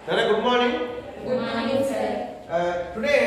Nana, good morning. Good morning, sir. Uh, today,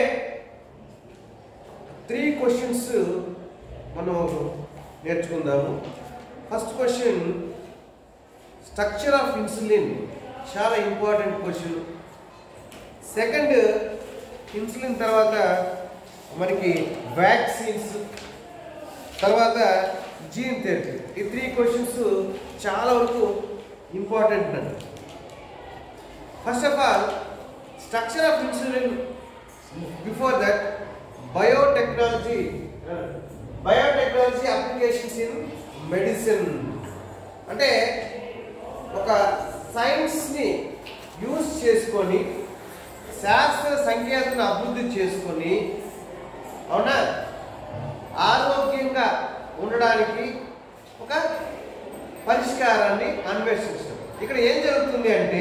three questions మనం నేర్చుకుందాము first question structure of insulin చాలా important question second insulin తర్వాత మనకి vaccines తర్వాత gene therapy ఈ three questions చాలా వరకు ఇంపార్టెంట్ అండి first of all structure of insulin before that biotechnology biotechnology applications in medicine అంటే ఒక సైన్స్ని యూజ్ చేసుకొని శాస్త్ర సంకేతను అభివృద్ధి చేసుకొని అవునా ఆరోగ్యంగా ఉండడానికి ఒక పరిష్కారాన్ని అన్వేషించడం ఇక్కడ ఏం జరుగుతుంది అంటే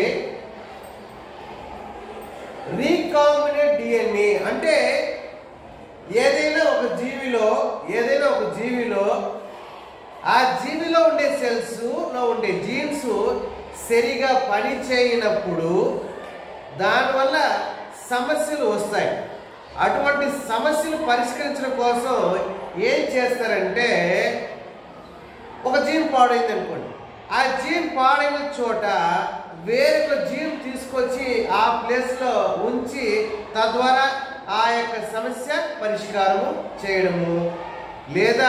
రీకాంబినేట్ డిఎన్ఏ అంటే ఏదైనా ఒక జీవిలో ఏదైనా ఒక జీవిలో ఆ జీవిలో ఉండే సెల్స్ లో ఉండే జీన్స్ సరిగా పని చేయనప్పుడు దానివల్ల సమస్యలు వస్తాయి అటువంటి సమస్యలు పరిష్కరించడం కోసం ఏం చేస్తారంటే ఒక జీన్ పాడైంది అనుకోండి ఆ జీన్ పాడైన చోట వేరొక జీన్ తీసుకొచ్చి ఆ ప్లేస్లో ఉంచి తద్వారా ఆ యొక్క సమస్య పరిష్కారము చేయడము లేదా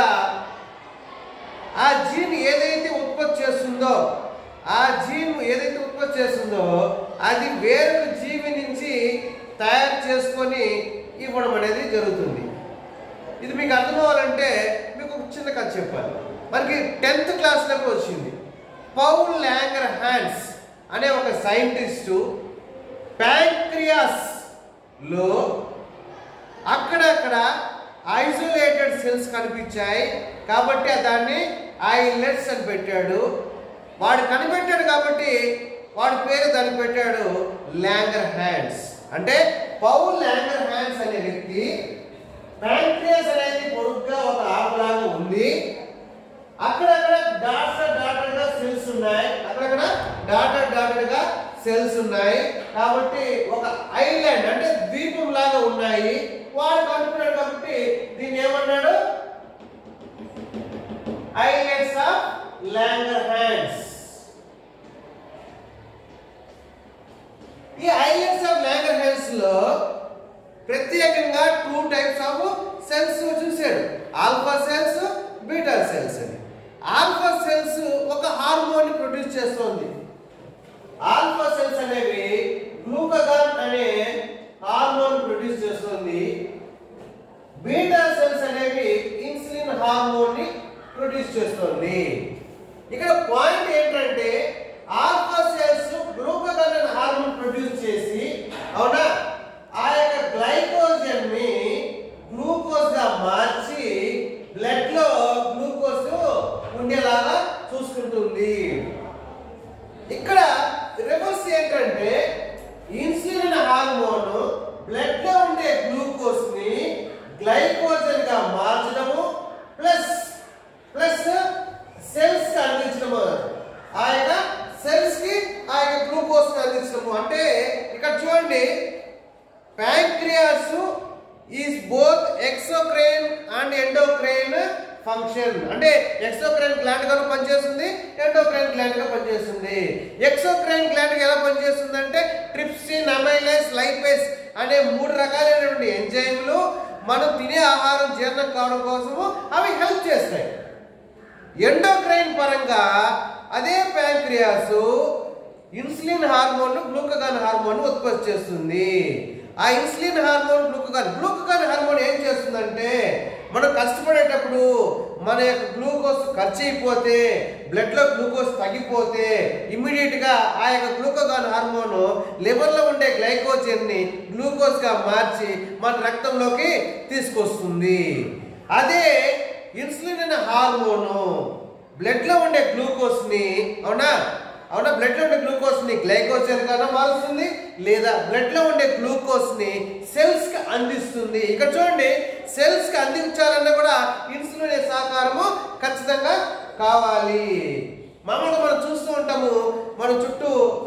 ఆ జీన్ ఏదైతే ఉత్పత్తి చేస్తుందో ఆ జీన్ ఏదైతే ఉత్పత్తి చేస్తుందో అది వేరొక జీవి నుంచి తయారు చేసుకొని ఇవ్వడం అనేది జరుగుతుంది ఇది మీకు అర్థం అవ్వాలంటే మీకు ఒక చిన్న కథ చెప్పాలి మనకి టెన్త్ క్లాస్లోకి వచ్చింది పౌల్ ల్యాంగర్ హ్యాండ్స్ అనే ఒక సైంటిస్టు ప్యాంక్రియాస్లో అక్కడక్కడ ఐసోలేటెడ్ సెల్స్ కనిపించాయి కాబట్టి దాన్ని ఐలెట్స్ అని పెట్టాడు వాడు కనిపెట్టాడు కాబట్టి వాడి పేరు దానికి పెట్టాడు ల్యాంగర్ హ్యాండ్స్ అంటే పౌల్ ల్యాంగర్ హ్యాండ్స్ అనే వ్యక్తి ప్యాంక్రియాస్ అనేది పొడుగ్గా ఒక ఆకులాగా ఉంది అక్కడక్కడ డాటర్ డాటర్ గా సెల్స్ ఉన్నాయి అక్కడక్కడ డాటర్ డాటర్ గా సెల్స్ ఉన్నాయి కాబట్టి ఒక ఐలాండ్ అంటే ద్వీపం లాగా ఉన్నాయి వాడు కనుక్కున్నాడు కాబట్టి దీన్ని ఏమన్నాడు ఐలెట్స్ ఆఫ్ ల్యాంగర్ హ్యాండ్స్ ఈ ఐలెట్స్ ఆఫ్ ల్యాంగర్ హ్యాండ్స్ లో ప్రత్యేకంగా టూ టైప్స్ ఆఫ్ సెల్స్ చూశాడు ఆల్ఫా సెల్స్ బీటా సెల్స్ అని ఆల్ఫా సెల్స్ ఒక హార్మోన్ ప్రొడ్యూస్ చేస్తుంది ఆల్ఫా సెల్స్ అనేవి గ్లూకగాన్ అనే హార్మోన్ ప్రొడ్యూస్ చేస్తుంది బీటా సెల్స్ అనేవి ఇన్సులిన్ హార్మోన్ ని ప్రొడ్యూస్ చేస్తుంది ఇక్కడ పాయింట్ ఏంటంటే ఆల్ఫా సెల్స్ గ్లూకగాన్ అనే హార్మోన్ ప్రొడ్యూస్ చేసి అవునా ఆ యొక్క గ్లైకోజన్ ని గ్లూకోజ్ గా మార్చి బ్లడ్ లో గ్లూకోజ్ ఉండేలాగా చూసుకుంటుంది ఇక్కడ రివర్స్ ఏంటంటే ఇన్సులిన్ హార్మోన్ బ్లడ్ లో ఉండే గ్లూకోజ్ ని గ్లైకోజన్ గా మార్చడము ప్లస్ ప్లస్ సెల్స్ కి అందించడము ఆ యొక్క సెల్స్ కి ఆ యొక్క గ్లూకోజ్ ని అందించడము అంటే ఇక్కడ చూడండి pancreas is both exocrine and endocrine function అంటే ఎక్సోక్రైన్ గ్లాండ్ గా పనిచేస్తుంది ఎండోక్రైన్ గ్లాండ్ గా పనిచేస్తుంది ఎక్సోక్రైన్ గ్లాండ్ ఎలా పనిచేస్తుంది అంటే ట్రిప్సిన్ అమైలేస్ లైపేస్ అనే మూడు రకాలైనటువంటి ఎంజైమ్లు మనం తినే ఆహారం జీర్ణం కావడం కోసము అవి హెల్ప్ చేస్తాయి ఎండోక్రైన్ పరంగా అదే pancreas insulin hormone glucagon hormone ఉత్పత్తి చేస్తుంది ఆ insulin hormone glucagon glucagon hormone ఏం చేస్తుందంటే మనం కష్టపడేటప్పుడు మన యొక్క గ్లూకోజ్ ఖర్చు అయిపోతే బ్లడ్లో గ్లూకోజ్ తగ్గిపోతే ఇమ్మీడియట్గా ఆ యొక్క గ్లూకోగాన్ హార్మోన్ లివర్లో ఉండే గ్లైకోజన్ని గ్లూకోజ్గా మార్చి మన రక్తంలోకి తీసుకొస్తుంది అదే ఇన్సులిన్ అనే హార్మోను బ్లడ్లో ఉండే గ్లూకోజ్ని అవునా అవునా బ్లడ్లో ఉండే గ్లూకోజ్ని గ్లైకోజన్ గానే మారుస్తుంది లేదా బ్లడ్లో ఉండే గ్లూకోజ్ని సెల్స్కి అందిస్తుంది ఇక్కడ చూడండి సెల్స్కి అందించాలన్నా కూడా ఇన్సులిన్ అనే సహకారము ఖచ్చితంగా కావాలి మామూలుగా మనం చూస్తూ ఉంటాము మన చుట్టూ పేషెంట్స్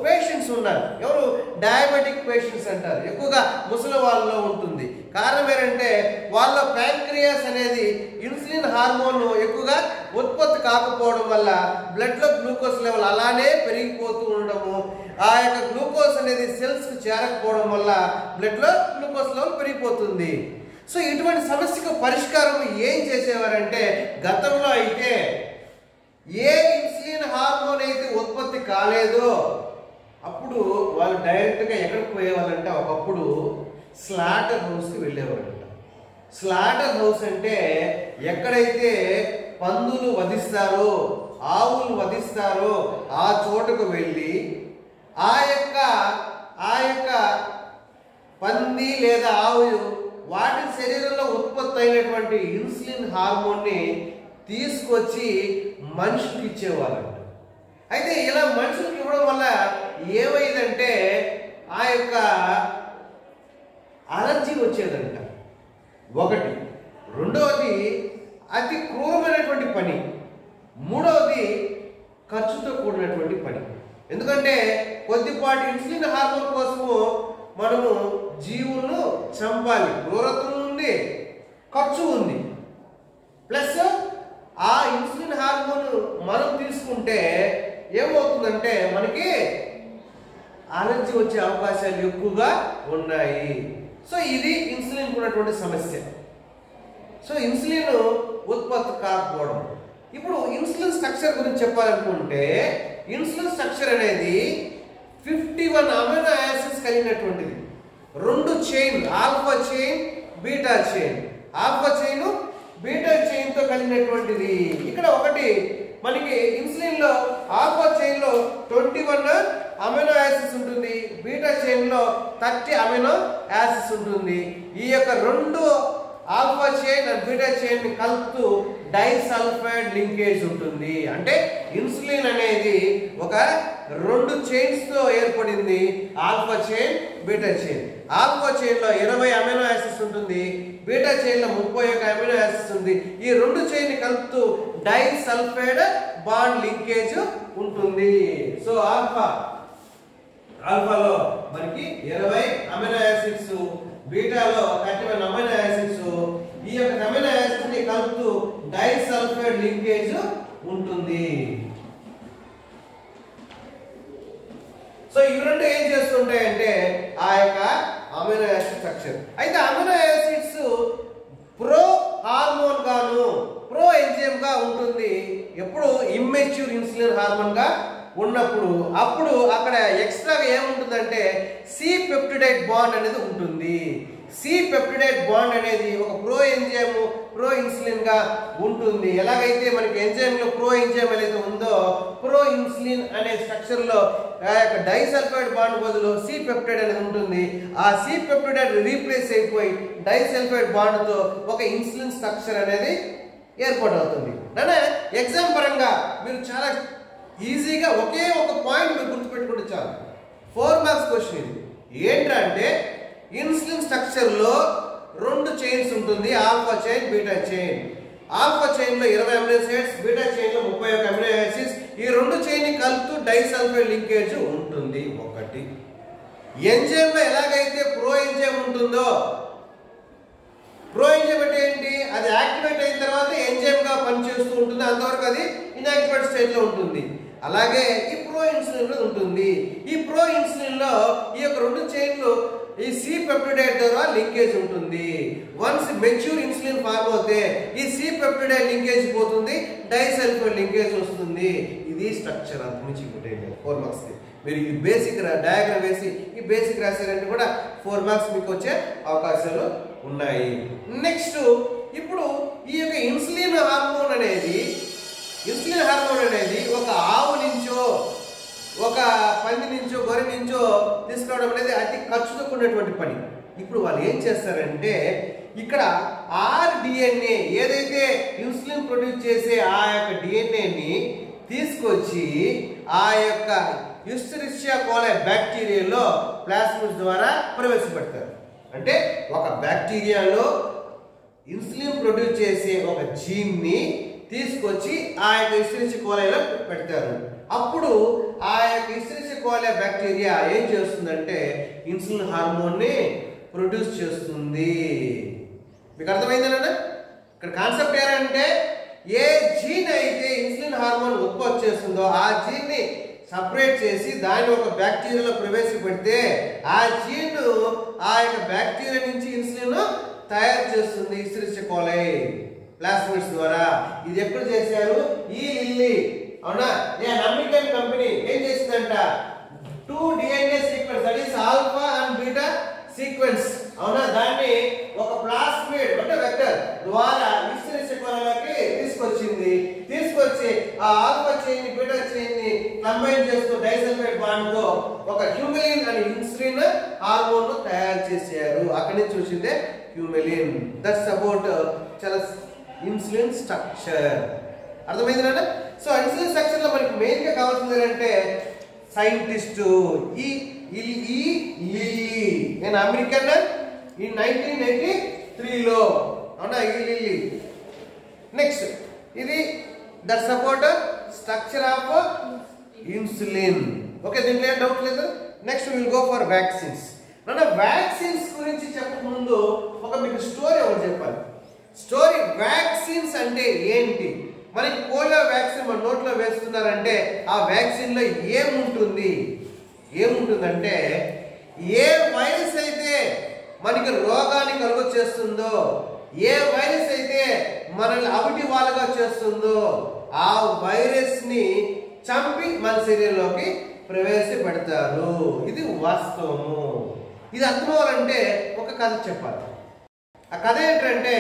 పేషెంట్స్ ఉన్నారు ఎవరు డయాబెటిక్ పేషెంట్స్ అంటారు ఎక్కువగా ముసలి వాళ్ళలో ఉంటుంది కారణం ఏంటంటే వాళ్ళ ప్యాంక్రియాస్ అనేది ఇన్సులిన్ హార్మోన్ ఎక్కువగా ఉత్పత్తి కాకపోవడం వల్ల బ్లడ్లో గ్లూకోజ్ లెవెల్ అలానే పెరిగిపోతూ ఉండడము ఆ యొక్క గ్లూకోజ్ అనేది సెల్స్కి చేరకపోవడం వల్ల బ్లడ్లో గ్లూకోజ్ లెవెల్ పెరిగిపోతుంది సో ఇటువంటి సమస్యకు పరిష్కారం ఏం చేసేవారంటే గతంలో అయితే ఏ ఇన్సులిన్ హార్మోన్ అయితే ఉత్పత్తి కాలేదో అప్పుడు వాళ్ళు డైరెక్ట్గా ఎక్కడికి పోయేవాళ్ళంటే ఒకప్పుడు స్లాటర్ హౌస్కి వెళ్ళేవారంట స్లాటర్ హౌస్ అంటే ఎక్కడైతే పందులు వధిస్తారో ఆవులు వధిస్తారో ఆ చోటుకు వెళ్ళి ఆ యొక్క ఆ యొక్క పంది లేదా ఆవు వాటి శరీరంలో ఉత్పత్తి అయినటువంటి ఇన్సులిన్ హార్మోన్ని తీసుకొచ్చి మనుషులకు ఇచ్చేవారంట అయితే ఇలా మనుషులకు ఇవ్వడం వల్ల ఏమైందంటే ఆ యొక్క అలర్జీ వచ్చేదంట ఒకటి రెండవది అతి క్రూరమైనటువంటి పని మూడవది ఖర్చుతో కూడినటువంటి పని ఎందుకంటే కొద్దిపాటి ఇన్సులిన్ హార్మోన్ కోసము మనము జీవులను చంపాలి క్రూరత్వం ఉంది ఖర్చు ఉంది ప్లస్ ఆ ఇన్సులిన్ హార్మోన్ మనం తీసుకుంటే ఏమవుతుందంటే మనకి అలర్జీ వచ్చే అవకాశాలు ఎక్కువగా ఉన్నాయి సో ఇది ఇన్సులిన్ ఉన్నటువంటి సమస్య సో ఇన్సులిన్ ఉత్పత్తి కాకపోవడం ఇప్పుడు ఇన్సులిన్ స్ట్రక్చర్ గురించి చెప్పాలనుకుంటే ఇన్సులిన్ స్ట్రక్చర్ అనేది ఫిఫ్టీ వన్ అమైనో యాసిడ్స్ కలిగినటువంటిది రెండు chain alpha chain beta chain alpha chain beta chain తో కలిగినటువంటిది ఇక్కడ ఒకటి మనకి ఇన్సులిన్ లో ఆల్ఫా చైన్ లో ట్వంటీ వన్ అమైనో యాసిడ్స్ ఉంటుంది బీటా చైన్ లో థర్టీ అమైనో యాసిడ్స్ ఉంటుంది ఈ యొక్క రెండు alpha chain and beta chain ని కలుపుతూ డైసల్ఫైడ్ లింకేజ్ ఉంటుంది అంటే ఇన్సులిన్ అనేది ఒక రెండు చైన్స్ తో ఏర్పడింది alpha chain beta chain alpha chain లో ఇరవై అమైనో యాసిడ్స్ ఉంటుంది బీటా చైన్ లో ముప్పై ఒక అమైనో యాసిడ్స్ ఉంది ఈ రెండు చైన్ ని కలుపుతూ డైసల్ఫైడ్ బాండ్ లింకేజ్ ఉంటుంది సో ఆల్ఫా ఆల్ఫాలో మనకి ఇరవై అమైనో యాసిడ్స్ బీటాలో థర్టీ వన్ అమైనో యాసిడ్స్ ఈ యొక్క అమైనో యాసిడ్స్ ని కలుపుతూ డైసల్ఫైడ్ లింకేజ్ ఉంటుంది సో ఇవి రెండు ఏం చేస్తుంటాయంటే ఆ యొక్క అమైనో యాసిడ్ స్ట్రక్చర్ అయితే అమైనో యాసిడ్స్ ప్రో హార్మోన్ గాను ప్రో ఎంజైమ్ గా ఉంటుంది ఎప్పుడు ఇమ్మెచ్యూర్ ఇన్సులిన్ హార్మోన్ గా ఉన్నప్పుడు అప్పుడు అక్కడ ఎక్స్ట్రాగా ఏముంటుందంటే సి పెప్టిడైట్ బాండ్ అనేది ఉంటుంది సి పెప్టిడైట్ బాండ్ అనేది ఒక ప్రో ఎంజైమ్ ప్రో ఇన్సులిన్ గా ఉంటుంది ఎలాగైతే మనకి ఎంజైమ్ లో ప్రో ఎంజైమ్ ఏదైతే ఉందో ప్రో ఇన్సులిన్ అనే స్ట్రక్చర్ లో ఆ యొక్క డైసల్ఫైడ్ బాండ్ బదులు సి పెప్టైడ్ అనేది ఉంటుంది ఆ సి పెప్టైడ్ రీప్లేస్ అయిపోయి డైసల్ఫైడ్ బాండ్ తో ఒక ఇన్సులిన్ స్ట్రక్చర్ అనేది ఏర్పాటు అవుతుంది నాన్న ఎగ్జామ్ పరంగా మీరు చాలా ఈజీగా ఒకే ఒక పాయింట్ మీరు గుర్తుపెట్టుకుంటే చాలు ఫోర్ మార్క్స్ క్వశ్చన్ ఇది ఏంటంటే ఇన్సులిన్ స్ట్రక్చర్లో రెండు చైన్స్ ఉంటుంది alpha chain beta chain alpha chain లో ఇరవై అమినో యాసిడ్స్ బీటా చైన్ లో ముప్పై ఒక అమినో యాసిడ్స్ ఈ రెండు చైన్ ని కలుపుతూ డైసల్ఫైడ్ లింకేజ్ ఉంటుంది ఒకటి ఎంజైమ్ లో ఎలాగైతే ప్రో ఎంజైమ్ ఉంటుందో ప్రో ఎంజైమ్ అంటే ఏంటి అది యాక్టివేట్ అయిన తర్వాత ఎంజైమ్ గా పనిచేస్తూ ఉంటుంది అంతవరకు అది ఇన్యాక్టివేట్ స్టేట్ లో ఉంటుంది అలాగే ఈ ప్రో ఇన్సులిన్ లో ఉంటుంది ఈ ప్రో ఇన్సులిన్ లో ఈ యొక్క రెండు చైన్లు ఈ సి పెప్టిడైడ్ ద్వారా లింకేజ్ ఉంటుంది వన్స్ మెచ్యూర్ ఇన్సులిన్ ఫార్మ్ అవుతే ఈ సి పెప్టిడైడ్ లింకేజ్ పోతుంది డైసల్ఫైడ్ లింకేజ్ వస్తుంది ఇది స్ట్రక్చర్ అంత నుంచి ఇంకోటి ఫోర్ మార్క్స్ కి మీరు ఈ బేసిక్ డయాగ్రామ్ వేసి ఈ బేసిక్ రాశారంటే కూడా ఫోర్ మార్క్స్ మీకు వచ్చే అవకాశాలు ఉన్నాయి నెక్స్ట్ ఇప్పుడు ఈ యొక్క ఇన్సులిన్ హార్మోన్ అనేది ఇన్సులిన్ హార్మోన్ అనేది ఒక ఆవు నుంచో ఒక పంది నుంచో గొర్రె నుంచో తీసుకురావడం అనేది అతి ఖర్చుతో కూడినటువంటి పని ఇప్పుడు వాళ్ళు ఏం చేస్తారంటే ఇక్కడ ఆర్ డిఎన్ఏ ఏదైతే ఇన్సులిన్ ప్రొడ్యూస్ చేసే ఆ యొక్క డిఎన్ఏని తీసుకొచ్చి ఆ యొక్క యుస్టరిషియా కోలే బ్యాక్టీరియాలో ప్లాస్మిడ్స్ ద్వారా ప్రవేశపెడతారు అంటే ఒక బ్యాక్టీరియాలో ఇన్సులిన్ ప్రొడ్యూస్ చేసే ఒక జీన్ ని తీసుకొచ్చి ఆ యొక్క యుస్టరిషియా కోలైలో పెడతారు అప్పుడు ఆ యొక్క ఇస్ట్రిసికోలియా బ్యాక్టీరియా ఏం చేస్తుందంటే ఇన్సులిన్ హార్మోన్ని ప్రొడ్యూస్ చేస్తుంది మీకు అర్థమైందేనా ఇక్కడ కాన్సెప్ట్ ఏంటంటే ఏ జీన్ అయితే ఇన్సులిన్ హార్మోన్ ఉత్పత్తి చేస్తుందో ఆ జీన్ ని సపరేట్ చేసి దాన్ని ఒక బ్యాక్టీరియాలో ప్రవేశపెడితే ఆ జీన్ ఆ యొక్క బ్యాక్టీరియా నుంచి ఇన్సులిన్ తయారు చేస్తుంది ఇస్త్రికోలై ప్లాస్మిడ్స్ ద్వారా ఇది ఎప్పుడు చేశారు ఈ లిల్లీ అవునా ఏ అమెరికన్ కంపెనీ ఏం చేసిందంట two DNA sequence that is alpha and beta sequence అవునా దాన్ని ఒక ప్లాస్మిడ్ అంటే వెక్టర్ ద్వారా విస్తరించుకోవడానికి తీసుకొచ్చింది తీసుకొచ్చి ఆ ఆల్ఫా చైన్ ని బీటా చైన్ ని కంబైన్ చేస్తూ డైసల్ఫైడ్ బాండ్ తో ఒక హ్యూమిలిన్ అనే ఇన్సులిన్ హార్మోన్ తయారు చేశారు అక్కడి నుంచి వచ్చిందే హ్యూమిలిన్ దట్స్ అబౌట్ చాలా ఇన్సులిన్ స్ట్రక్చర్ అర్థమైంది నాన్న సో ఇన్సులిన్ స్ట్రక్చర్ లో మనకి మెయిన్ గా కావాల్సింది ఏంటంటే సైంటిస్ట్ ఈ ఈ ఈ లిల్లీ నేను అమెరికన్ ఈ నైన్టీన్ ఎయిటీ త్రీలో అవునా ఈ లిల్లీ నెక్స్ట్ ఇది the support structure of insulin okay దీంట్లో ఏం డౌట్ లేదు next will go for vaccines మన వ్యాక్సిన్స్ గురించి చెప్పక ముందు ఒక మీకు స్టోరీ ఒకటి చెప్పాలి స్టోరీ వ్యాక్సిన్స్ అంటే ఏంటి మనకి పోలియో వ్యాక్సిన్ మన నోట్లో వేస్తున్నారంటే ఆ వ్యాక్సిన్ లో ఏముంటుంది ఏముంటుందంటే ఏ వైరస్ అయితే మనకి రోగాన్ని కలుగ చేస్తుందో ఏ వైరస్ అయితే మనల్ని అవిటి వాళ్ళగా చేస్తుందో ఆ వైరస్ ని చంపి మన శరీరంలోకి ప్రవేశపెడతారు ఇది వాస్తవము ఇది అర్థమవ్వాలంటే ఒక కథ చెప్పాలి ఆ కథ ఏంటంటే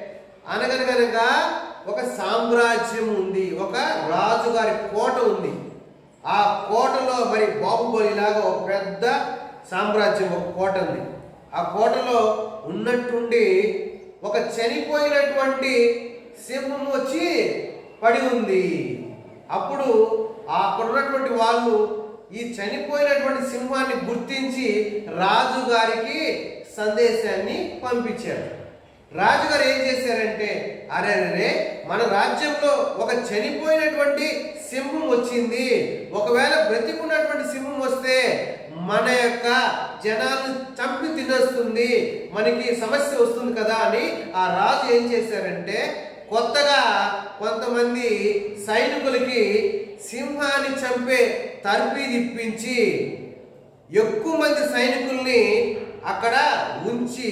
అనగనగనగా ఒక సామ్రాజ్యం ఉంది ఒక రాజుగారి కోట ఉంది ఆ కోటలో మరి బాహుబలిలాగా ఒక పెద్ద సామ్రాజ్యం ఒక కోట ఉంది ఆ కోటలో ఉన్నట్టుండి ఒక చనిపోయినటువంటి సింహం వచ్చి పడి ఉంది అప్పుడు ఆ అక్కడ ఉన్నటువంటి వాళ్ళు ఈ చనిపోయినటువంటి సింహాన్ని గుర్తించి రాజుగారికి సందేశాన్ని పంపించారు రాజుగారు ఏం చేశారంటే అరే అరే మన రాజ్యంలో ఒక చనిపోయినటువంటి సింహం వచ్చింది ఒకవేళ బ్రతికున్నటువంటి సింహం వస్తే మన యొక్క జనాలను చంపి తినేస్తుంది మనకి సమస్య వస్తుంది కదా అని ఆ రాజు ఏం చేశారంటే కొత్తగా కొంతమంది సైనికులకి సింహాన్ని చంపే తర్పీది ఇప్పించి ఎక్కువ మంది సైనికుల్ని అక్కడ ఉంచి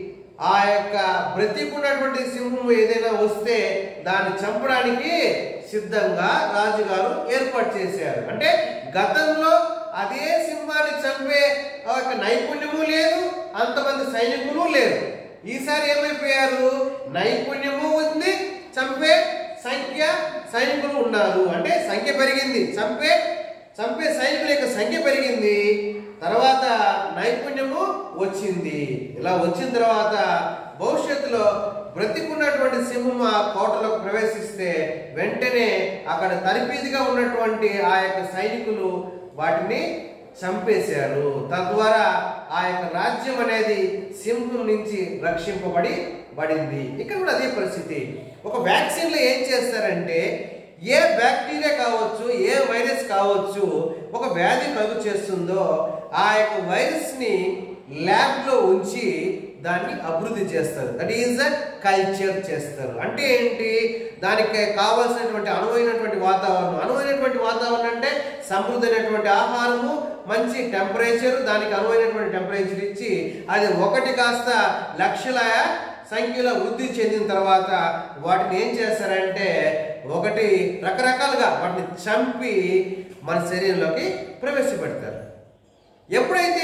ఆ యొక్క బ్రతికున్నటువంటి సింహం ఏదైనా వస్తే దాన్ని చంపడానికి సిద్ధంగా రాజుగారు ఏర్పాటు చేశారు అంటే గతంలో అదే సింహాన్ని చంపే ఆ యొక్క నైపుణ్యము లేదు అంతమంది సైనికులు లేరు ఈసారి ఏమైపోయారు నైపుణ్యము ఉంది చంపే సంఖ్య సైనికులు ఉన్నారు అంటే సంఖ్య పెరిగింది చంపే చంపే సైనికుల యొక్క సంఖ్య పెరిగింది తర్వాత నైపుణ్యము వచ్చింది ఇలా వచ్చిన తర్వాత భవిష్యత్తులో బ్రతికున్నటువంటి సింహం ఆ కోటలోకి ప్రవేశిస్తే వెంటనే అక్కడ తరిపీదిగా ఉన్నటువంటి ఆ యొక్క సైనికులు వాటిని చంపేశారు తద్వారా ఆ యొక్క రాజ్యం అనేది సింహం నుంచి రక్షింపబడి పడింది ఇక్కడ కూడా అదే పరిస్థితి ఒక వ్యాక్సిన్లో ఏం చేస్తారంటే ఏ బ్యాక్టీరియా కావచ్చు ఏ వైరస్ కావచ్చు ఒక వ్యాధి కలుగు చేస్తుందో ఆ యొక్క వైరస్ ని ల్యాబ్ లో ఉంచి దాన్ని అభివృద్ధి చేస్తారు దట్ ఈజ్ కల్చర్ చేస్తారు అంటే ఏంటి దానికి కావాల్సినటువంటి అనువైనటువంటి వాతావరణం అనువైనటువంటి వాతావరణం అంటే సమృద్ధమైనటువంటి ఆహారము మంచి టెంపరేచర్ దానికి అనువైనటువంటి టెంపరేచర్ ఇచ్చి అది ఒకటి కాస్త లక్షల సంఖ్యలో వృద్ధి చెందిన తర్వాత వాటిని ఏం చేస్తారంటే ఒకటి రకరకాలుగా వాటిని చంపి మన శరీరంలోకి ప్రవేశపెడతారు ఎప్పుడైతే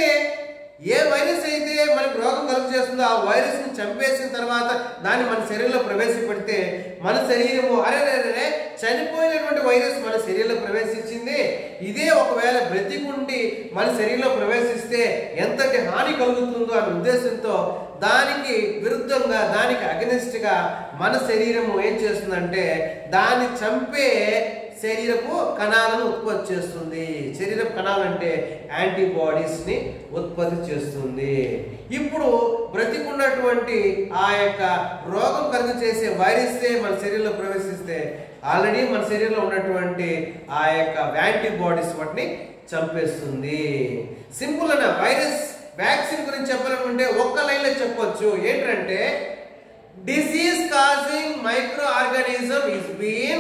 ఏ వైరస్ అయితే మనకు రోగం కలుగు చేస్తుందో ఆ వైరస్ ని చంపేసిన తర్వాత దాన్ని మన శరీరంలో ప్రవేశపెడితే మన శరీరము అరే అరే, అరే చనిపోయినటువంటి వైరస్ మన శరీరంలో ప్రవేశించింది ఇదే ఒకవేళ బ్రతికుండి మన శరీరంలో ప్రవేశిస్తే ఎంతటి హాని కలుగుతుందో అనే ఉద్దేశంతో దానికి విరుద్ధంగా దానికి అగనిస్ట్ గా మన శరీరము ఏం చేస్తుందంటే దాన్ని చంపే శరీరపు కణాలను ఉత్పత్తి చేస్తుంది శరీరపు కణాలు అంటే యాంటీబాడీస్ ని ఉత్పత్తి చేస్తుంది ఇప్పుడు బ్రతికున్నటువంటి ఆ యొక్క రోగం కలుగు చేసే వైరస్ మన శరీరంలో ప్రవేశిస్తే ఆల్రెడీ మన శరీరంలో ఉన్నటువంటి ఆ యొక్క యాంటీబాడీస్ వాటిని చంపేస్తుంది సింపుల్ అన్న వైరస్ వ్యాక్సిన్ గురించి చెప్పాలనుకుంటే ఒక్క లైన్లో చెప్పొచ్చు ఏంటంటే disease causing micro organism is been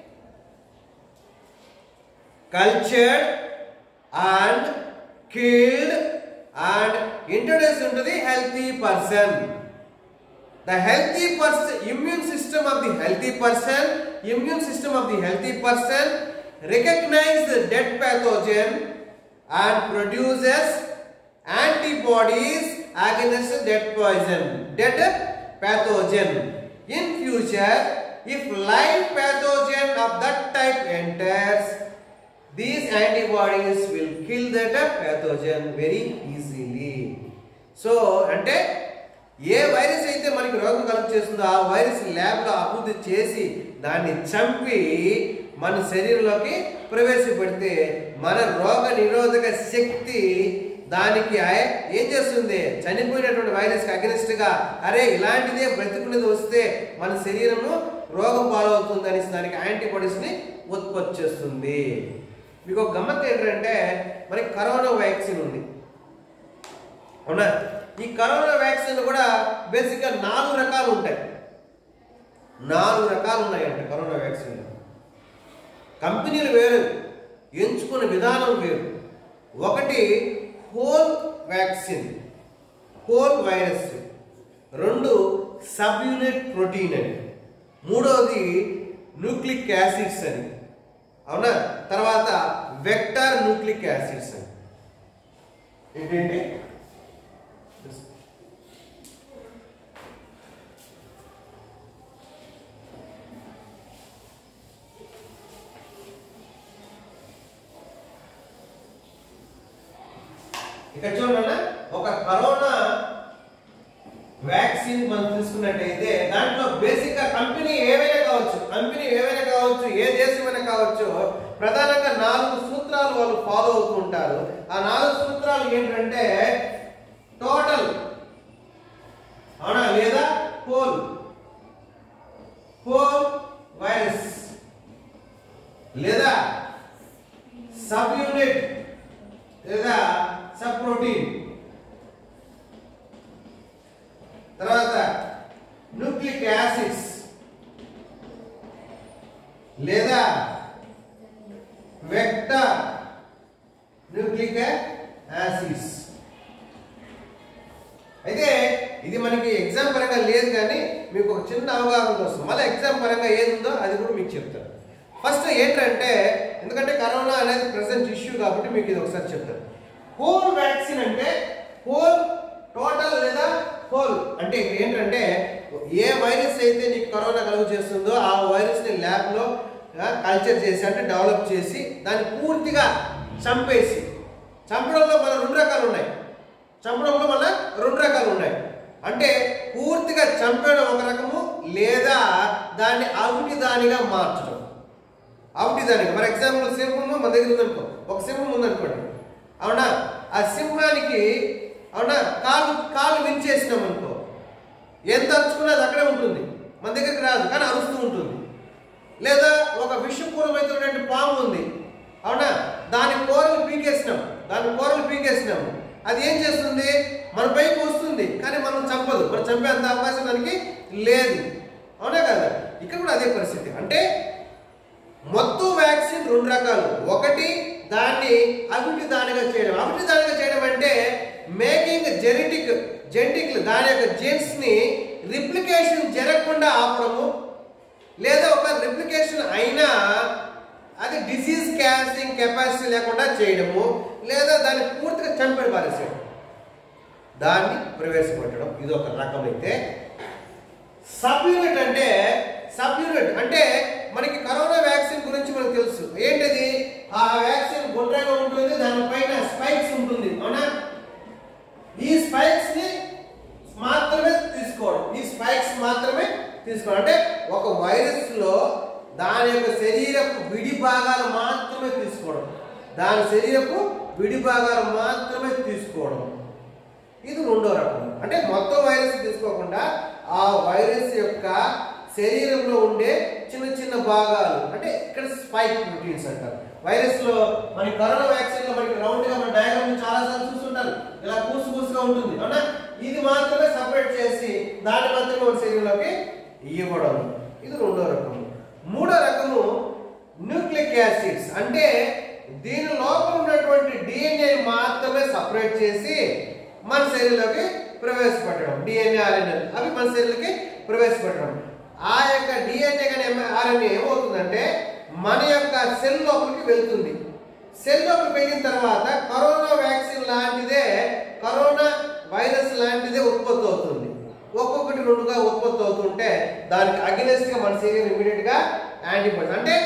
cultured and killed and introduce ఉంటుంది healthy person the healthy person immune system of the healthy person immune system of the healthy person recognize the dead pathogen and produces antibodies against dead poison dead pathogen in future if live pathogen of that type enters these antibodies will kill that pathogen very easily so అంటే ఏ virus అయితే మనకి రోగం కలుగు చేస్తుందో ఆ virus ల్యాబ్లో అభివృద్ధి చేసి దాన్ని చంపి మన శరీరంలోకి ప్రవేశపెడితే మన రోగ నిరోధక శక్తి దానికి ఆ- ఏం చేస్తుంది చనిపోయినటువంటి వైరస్కి అగెనిస్ట్గా అరే ఇలాంటిదే బ్రతికునేది వస్తే మన శరీరము రోగం పాలవుతుంది అనేసి దానికి యాంటీబాడీస్ని ఉత్పత్తి చేస్తుంది మీకు ఒక గమ్మత్తు ఏంటంటే మనకి కరోనా వ్యాక్సిన్ ఉంది అవునా ఈ కరోనా వ్యాక్సిన్ కూడా బేసిక్గా నాలుగు రకాలు ఉంటాయి నాలుగు రకాలు ఉన్నాయంట కరోనా వ్యాక్సిన్ కంపెనీలు వేరు ఎంచుకునే విధానం వేరు ఒకటి హోల్ వ్యాక్సిన్ హోల్ వైరస్ రెండు సబ్ యూనిట్ ప్రోటీన్ అని మూడవది న్యూక్లిక్ యాసిడ్స్ అని అవునా తర్వాత వెక్టార్ న్యూక్లిక్ యాసిడ్స్ అని ఏంటంటే ఇక్కడ చూడండి ఒక కరోనా వ్యాక్సిన్ మనం తీసుకున్నట్టయితే దాంట్లో బేసిక్ గా కంపెనీ ఏవైనా కావచ్చు కంపెనీ ఏవైనా కావచ్చు ఏ దేశమైనా కావచ్చు ప్రధానంగా నాలుగు సూత్రాలు వాళ్ళు ఫాలో అవుతూ ఉంటారు ఆ నాలుగు సూత్రాలు ఏంటంటే టోటల్ అవునా లేదా హోల్ హోల్ వైరస్ లేదా సబ్ యూనిట్ లేదా సబ్ ప్రోటీన్ తర్వాత న్యూక్లిక్ యాసిడ్స్ లేదా వెక్టర్ న్యూక్లిక్ యాసిడ్స్ అయితే ఇది మనకి ఎగ్జామ్ పరంగా లేదు కానీ మీకు ఒక చిన్న అవగాహన కోసం మళ్ళీ ఎగ్జామ్ పరంగా ఏది ఉందో అది కూడా మీకు చెప్తాను ఫస్ట్ ఏంటంటే ఎందుకంటే కరోనా అనేది ప్రెసెంట్ ఇష్యూ కాబట్టి మీకు ఇది ఒకసారి చెప్తాను హోల్ వ్యాక్సిన్ అంటే హోల్ టోటల్ లేదా హోల్ అంటే ఇక్కడ ఏంటంటే ఏ వైరస్ అయితే నీకు కరోనా కలుగు చేస్తుందో ఆ వైరస్ని ల్యాబ్లో కల్చర్ చేసి అంటే డెవలప్ చేసి దాన్ని పూర్తిగా చంపేసి చంపడంలో మన రెండు రకాలు ఉన్నాయి చంపడంలో మళ్ళీ రెండు రకాలు ఉన్నాయి అంటే పూర్తిగా చంపడం ఒక రకము లేదా దాన్ని అవిటి దానిగా మార్చడం అవిటి దానిగా ఫర్ ఎగ్జాంపుల్ సింహము మన దగ్గర ఉందనుకో ఒక సింహం ఉందనుకోండి అవునా ఆ సింహానికి అవునా కాళ్ళు కాళ్ళు విరిచేసినాం అనుకో ఎంత అరుచుకున్నా అది అక్కడే ఉంటుంది మన దగ్గరికి రాదు కానీ అరుస్తూ ఉంటుంది లేదా ఒక విషపూర్వమైనటువంటి పాము ఉంది అవునా దాని కూరలు పీకేసినాం దాని కూరలు పీకేసినాం అది ఏం చేస్తుంది మన పైకి వస్తుంది కానీ మనం చంపదు మనం చంపేంత అవకాశం దానికి లేదు అవునా కదా ఇక్కడ కూడా అదే పరిస్థితి అంటే మొత్తం వ్యాక్సిన్ రెండు రకాలు ఒకటి దాన్ని అవిటి దానిగా చేయడం అవిటి దానిగా చేయడం అంటే మేకింగ్ జెనెటిక్ జెనెటిక్ దాని యొక్క జీన్స్ ని రిప్లికేషన్ జరగకుండా ఆపడము లేదా ఒక రిప్లికేషన్ అయినా అది డిసీజ్ క్యాన్సింగ్ కెపాసిటీ లేకుండా చేయడము లేదా దాన్ని పూర్తిగా చంపడి పారేసేయడం దాన్ని ప్రవేశపెట్టడం ఇది ఒక రకం అయితే సబ్ యూనిట్ అంటే సబ్ యూనిట్ అంటే మనకి కరోనా వ్యాక్సిన్ గురించి మనకు తెలుసు ఏంటిది ఆ వ్యాక్సిన్ గుండ్రంగా ఉంటుంది దానిపైన స్పైక్స్ ఉంటుంది అవునా ఈ స్పైక్స్ ని మాత్రమే తీసుకోవడం ఈ స్పైక్స్ మాత్రమే తీసుకోవడం అంటే ఒక వైరస్ లో దాని యొక్క శరీరపు విడి భాగాలు మాత్రమే తీసుకోవడం దాని శరీరపు విడి భాగాలు మాత్రమే తీసుకోవడం ఇది రెండో రకం అంటే మొత్తం వైరస్ తీసుకోకుండా ఆ వైరస్ యొక్క శరీరంలో ఉండే చిన్న చిన్న భాగాలు అంటే ఇక్కడ స్పైక్ ప్రోటీన్స్ అంటారు వైరస్ లో మన కరోనా వ్యాక్సిన్ లో మనకి రౌండ్ గా మన డయాగ్రామ్ చాలా సార్లు చూస్తుంటారు ఇలా పూసు పూసుగా ఉంటుంది అవునా ఇది మాత్రమే సపరేట్ చేసి దాని మాత్రమే మన శరీరంలోకి ఇవ్వడం ఇది రెండో రకము మూడో రకము న్యూక్లిక్ యాసిడ్స్ అంటే దీని లోపల ఉన్నటువంటి డిఎన్ఏ మాత్రమే సపరేట్ చేసి మన శరీరంలోకి ప్రవేశపెట్టడం డిఎన్ఏ ఆర్ఎన్ఏ అవి మన శరీరంలోకి ప్రవేశపెట్టడం ఆ యొక్క డిఎన్ఏ కానీ ఆర్ఎన్ఏ ఏమవుతుందంటే మన యొక్క సెల్ లోపలికి వెళ్తుంది సెల్ లోపలికి వెళ్ళిన తర్వాత కరోనా వ్యాక్సిన్ లాంటిదే కరోనా వైరస్ లాంటిదే ఉత్పత్తి అవుతుంది ఒక్కొక్కటి రెండుగా ఉత్పత్తి అవుతుంటే దానికి అగెనెస్ట్ గా మన శరీరం ఇమీడియట్ గా యాంటీబాడీస్ అంటే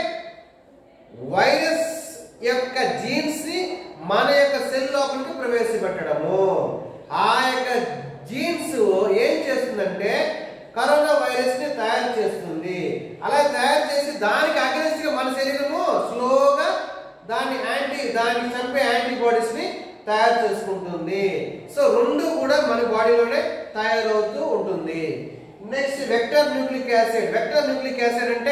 వైరస్ యొక్క జీన్స్ ని మన యొక్క సెల్ లోపలికి ప్రవేశపెట్టడము ఆ యొక్క జీన్స్ ఏం చేస్తుందంటే కరోనా వైరస్ ని తయారు చేస్తుంది అలా తయారు చేసి దానికి అగెనెస్ట్ గా మన శరీరము స్లోగా దాన్ని యాంటీ దానికి చంపే యాంటీబాడీస్ ని తయారు చేసుకుంటుంది సో రెండు కూడా మన బాడీలోనే తయారవుతూ ఉంటుంది next vector nucleic acid vector nucleic acid అంటే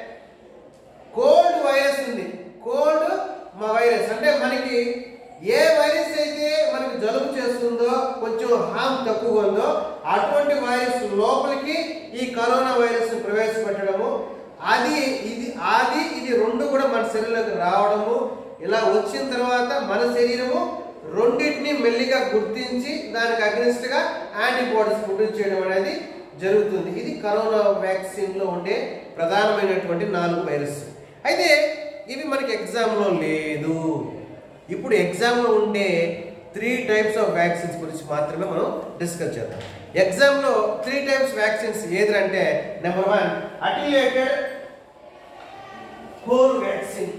కోల్డ్ వైరస్ ఉంది కోల్డ్ మా వైరస్ అంటే మనకి ఏ వైరస్ అయితే మనకి జలుబు చేస్తుందో కొంచెం హామ్ తక్కువగా ఉందో అటువంటి వైరస్ లోపలికి ఈ కరోనా వైరస్ ప్రవేశపెట్టడము అది ఇది అది ఇది రెండు కూడా మన శరీరంలోకి రావడము ఇలా వచ్చిన తర్వాత మన శరీరము రెండింటిని మెల్లిగా గుర్తించి దానికి అగ్నిస్ట్ గా యాంటీబాడీస్ ప్రొడ్యూస్ చేయడం అనేది జరుగుతుంది ఇది కరోనా వ్యాక్సిన్ లో ఉండే ప్రధానమైనటువంటి నాలుగు వైరస్ అయితే ఇవి మనకి ఎగ్జామ్లో లేదు ఇప్పుడు ఎగ్జామ్లో ఉండే త్రీ టైప్స్ ఆఫ్ వ్యాక్సిన్స్ గురించి మాత్రమే మనం డిస్కస్ చేద్దాం ఎగ్జామ్లో త్రీ టైప్స్ వ్యాక్సిన్స్ ఏదంటే నెంబర్ వన్ అటిలేటెడ్ కోర్ వ్యాక్సిన్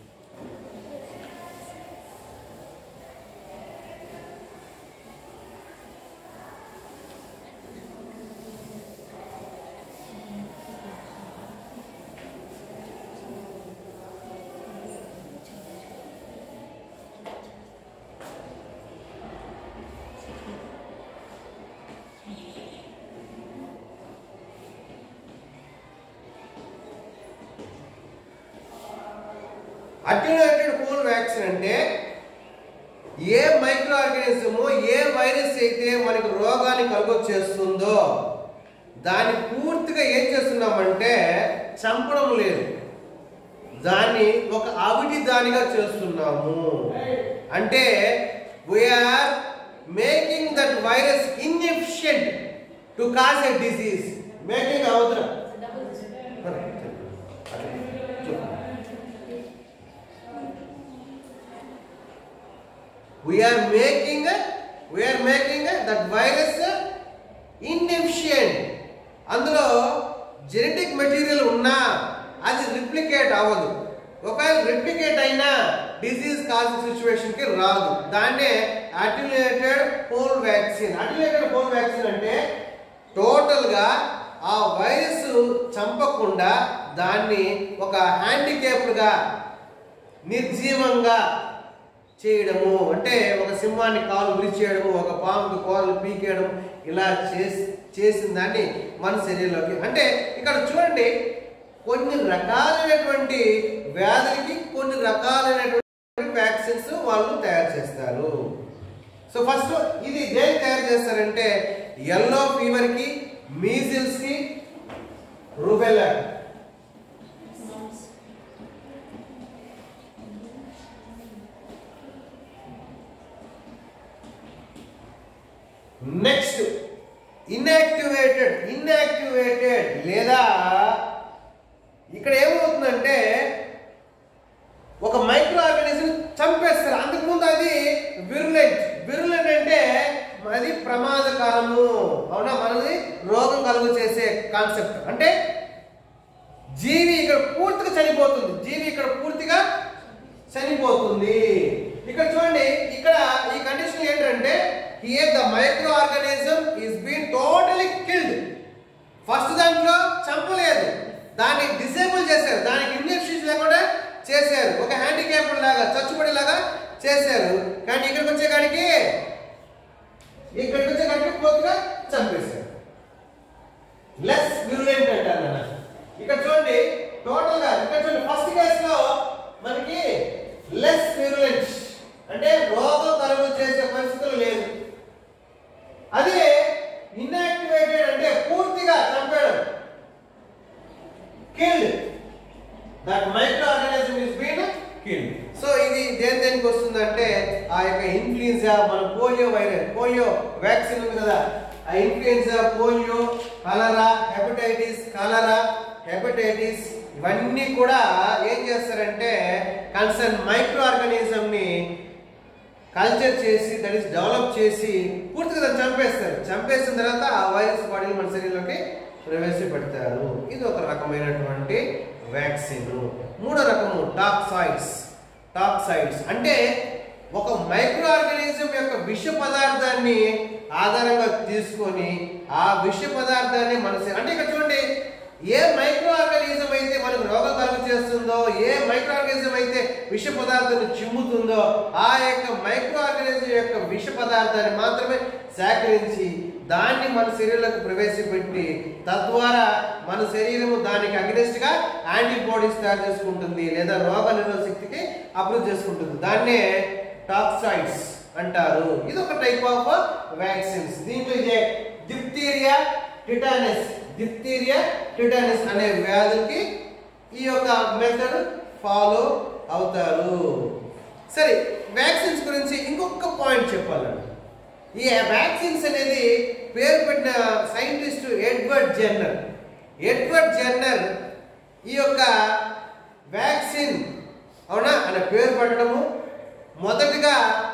అట్యునేటెడ్ కోల్ వ్యాక్సిన్ అంటే ఏ మైక్రో ఆర్గానిజము ఏ వైరస్ అయితే మనకు రోగాన్ని కలుగొచ్చేస్తుందో దాన్ని పూర్తిగా ఏం చేస్తున్నామంటే చంపడం లేదు దాన్ని ఒక అవిటి దానిగా చేస్తున్నాము అంటే we're making that virus inefficient to cause a disease making అవసరం we are making we are making that virus inefficient అందులో జెనెటిక్ మెటీరియల్ ఉన్నా అది రిప్లికేట్ అవ్వదు ఒకవేళ రిప్లికేట్ అయినా డిసీజ్ కాజ్ సిచ్యువేషన్ కి రాదు దాన్నే అట్యులేటెడ్ పోల్ వ్యాక్సిన్ అట్యులేటెడ్ పోల్ వ్యాక్సిన్ అంటే టోటల్ గా ఆ వైరస్ చంపకుండా దాన్ని ఒక హ్యాండిక్యాప్డ్ గా నిర్జీవంగా చేయడము అంటే ఒక సింహాన్ని కాలు విరిచేయడము ఒక పాముకి కాలు పీకేయడం ఇలా చేసి చేసిన దాన్ని మన శరీరంలోకి అంటే ఇక్కడ చూడండి కొన్ని రకాలైనటువంటి వ్యాధులకి కొన్ని రకాలైనటువంటి వ్యాక్సిన్స్ వాళ్ళు తయారు చేస్తారు సో ఫస్ట్ ఇది దేనికి తయారు చేస్తారంటే ఎల్లో ఫీవర్కి మీజిల్స్కి రూబెల్లా నెక్స్ట్ ఇన్యాక్టివేటెడ్ ఇన్యాక్టివేటెడ్ లేదా ఇక్కడ ఏమవుతుందంటే ఒక మైక్రో ఆర్గానిజం చంపేస్తారు అంతకుముందు అది విరులెంట్ విరులెంట్ అంటే అది ప్రమాదకరము అవునా మనది రోగం కలుగు చేసే కాన్సెప్ట్ అంటే జీవి ఇక్కడ పూర్తిగా చనిపోతుంది జీవి ఇక్కడ పూర్తిగా చనిపోతుంది ఇక్కడ చూడండి ఇక్కడ ఈ కండిషన్ ఏంటంటే here the micro organism is been totally killed first దాంట్లో చంపలేదు దాన్ని డిసేబుల్ చేశారు దానికి ఇంజెక్షన్స్ లేకుండా చేశారు ఒక హ్యాండిక్యాప్ లాగా చచ్చుబడిలాగా చేశారు కానీ ఇక్కడికి వచ్చే కాడికి ఇక్కడికి వచ్చే కాడికి పూర్తిగా చంపేశారు లెస్ విరులెంట్ అంటారు నాన్న ఇక్కడ చూడండి టోటల్ గా ఇక్కడ చూడండి ఫస్ట్ కేస్ లో మనకి లెస్ విరులెంట్ అంటే రోగం కలుగు చేసే పరిస్థితులు లేదు అదే ఇన్యాక్టివేటెడ్ అంటే పూర్తిగా చంపేయడం killed that micro organism is been killed so ఇది దేని దేనికి వస్తుందంటే ఆ యొక్క ఇన్ఫ్లుయెన్జా మన పోలియో వైరస్ పోలియో వ్యాక్సిన్ ఉంది కదా ఆ influenza polio cholera hepatitis cholera hepatitis ఇవన్నీ కూడా ఏం చేస్తారంటే కన్సర్న్ మైక్రో ఆర్గానిజం ని కల్చర్ చేసి దట్ ఈస్ డెవలప్ చేసి పూర్తిగా దాన్ని చంపేస్తారు చంపేసిన తర్వాత ఆ వైరస్ బాడీని మన శరీరంలోకి ప్రవేశపెడతారు ఇది ఒక రకమైనటువంటి వ్యాక్సిన్ మూడో రకము టాక్సైడ్స్ టాక్సైడ్స్ అంటే ఒక మైక్రో ఆర్గానిజం యొక్క విష పదార్థాన్ని ఆధారంగా తీసుకొని ఆ విష పదార్థాన్ని మన శరీ- అంటే ఇక్కడ చూడండి ఏ మైక్రో ఆర్గానిజం అయితే మనకు రోగం కలుగు చేస్తుందో ఏ మైక్రో ఆర్గానిజం అయితే విష పదార్థాన్ని చిమ్ముతుందో ఆ యొక్క మైక్రో ఆర్గానిజం యొక్క విష పదార్థాన్ని మాత్రమే సేకరించి దాన్ని మన శరీరంలోకి ప్రవేశపెట్టి తద్వారా మన శరీరము దానికి అగ్నెస్ట్ గా యాంటీబాడీస్ తయారు చేసుకుంటుంది లేదా రోగ నిరోధక శక్తికి అభివృద్ధి చేసుకుంటుంది దాన్నే టాక్సైడ్స్ అంటారు ఇది ఒక టైప్ ఆఫ్ వ్యాక్సిన్స్ దీంట్లో ఇదే డిప్తీరియా టిటానస్ డిప్తీరియా టిటానస్ అనే వ్యాధులకి ఈ యొక్క మెథడ్ ఫాలో అవుతారు సరే వ్యాక్సిన్స్ గురించి ఇంకొక పాయింట్ చెప్పాలండి ఈ వ్యాక్సిన్స్ అనేది పేరు పెట్టిన scientist Edward Jenner Edward Jenner ఈ యొక్క వ్యాక్సిన్ అవునా అనే పేరు పెట్టడము మొదటిగా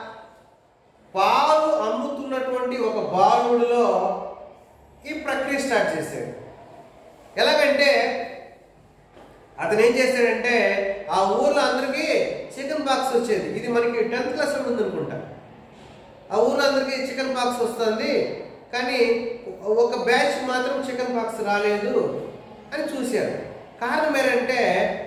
పాలు అమ్ముతున్నటువంటి ఒక బాలుడిలో ఈ ప్రక్రియ స్టార్ట్ చేశాడు ఎలాగంటే అతను ఏం చేశాడంటే ఆ ఊర్లో అందరికీ చికెన్ బాక్స్ వచ్చేది ఇది మనకి టెన్త్ క్లాస్ ఉంటుంది అనుకుంటా ఆ ఊర్లో అందరికీ చికెన్ బాక్స్ వస్తుంది కానీ ఒక బ్యాచ్ మాత్రం చికెన్ బాక్స్ రాలేదు అని చూశారు కారణం ఏంటంటే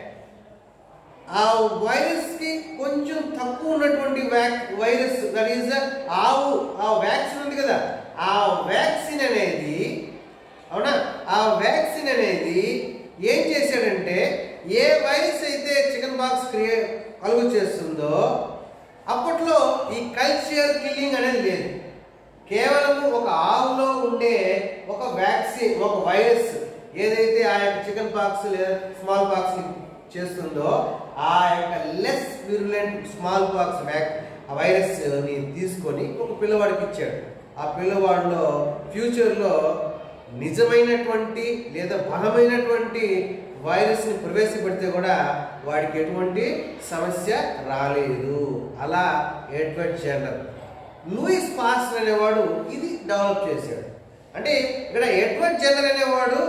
ఆ వైరస్ కి కొంచెం తక్కువ ఉన్నటువంటి వ్యాక్ వైరస్ దట్ ఈస్ ఆవు ఆ వ్యాక్సిన్ ఉంది కదా ఆ వ్యాక్సిన్ అనేది అవునా ఆ వ్యాక్సిన్ అనేది ఏం చేశాడంటే ఏ వైరస్ అయితే చికెన్ బాక్స్ క్రియే కలుగు చేస్తుందో అప్పట్లో ఈ కల్చర్ కిల్లింగ్ అనేది లేదు కేవలం ఒక ఆవులో ఉండే ఒక వ్యాక్సిన్ ఒక వైరస్ ఏదైతే ఆ యొక్క చికెన్ పాక్స్ లేదా స్మాల్ పాక్స్ చేస్తుందో ఆ యొక్క లెస్ విరులెంట్ స్మాల్ పాక్స్ వ్యాక్ ఆ వైరస్ ని తీసుకొని ఒక పిల్లవాడికి ఇచ్చాడు ఆ పిల్లవాడిలో ఫ్యూచర్లో నిజమైనటువంటి లేదా బలమైనటువంటి వైరస్ని ప్రవేశపెడితే కూడా వాడికి ఎటువంటి సమస్య రాలేదు అలా ఎడ్వర్డ్ జెండర్ లూయిస్ పాస్టర్ అనేవాడు ఇది డెవలప్ చేశాడు అంటే ఇక్కడ ఎడ్వర్డ్ జెండర్ అనేవాడు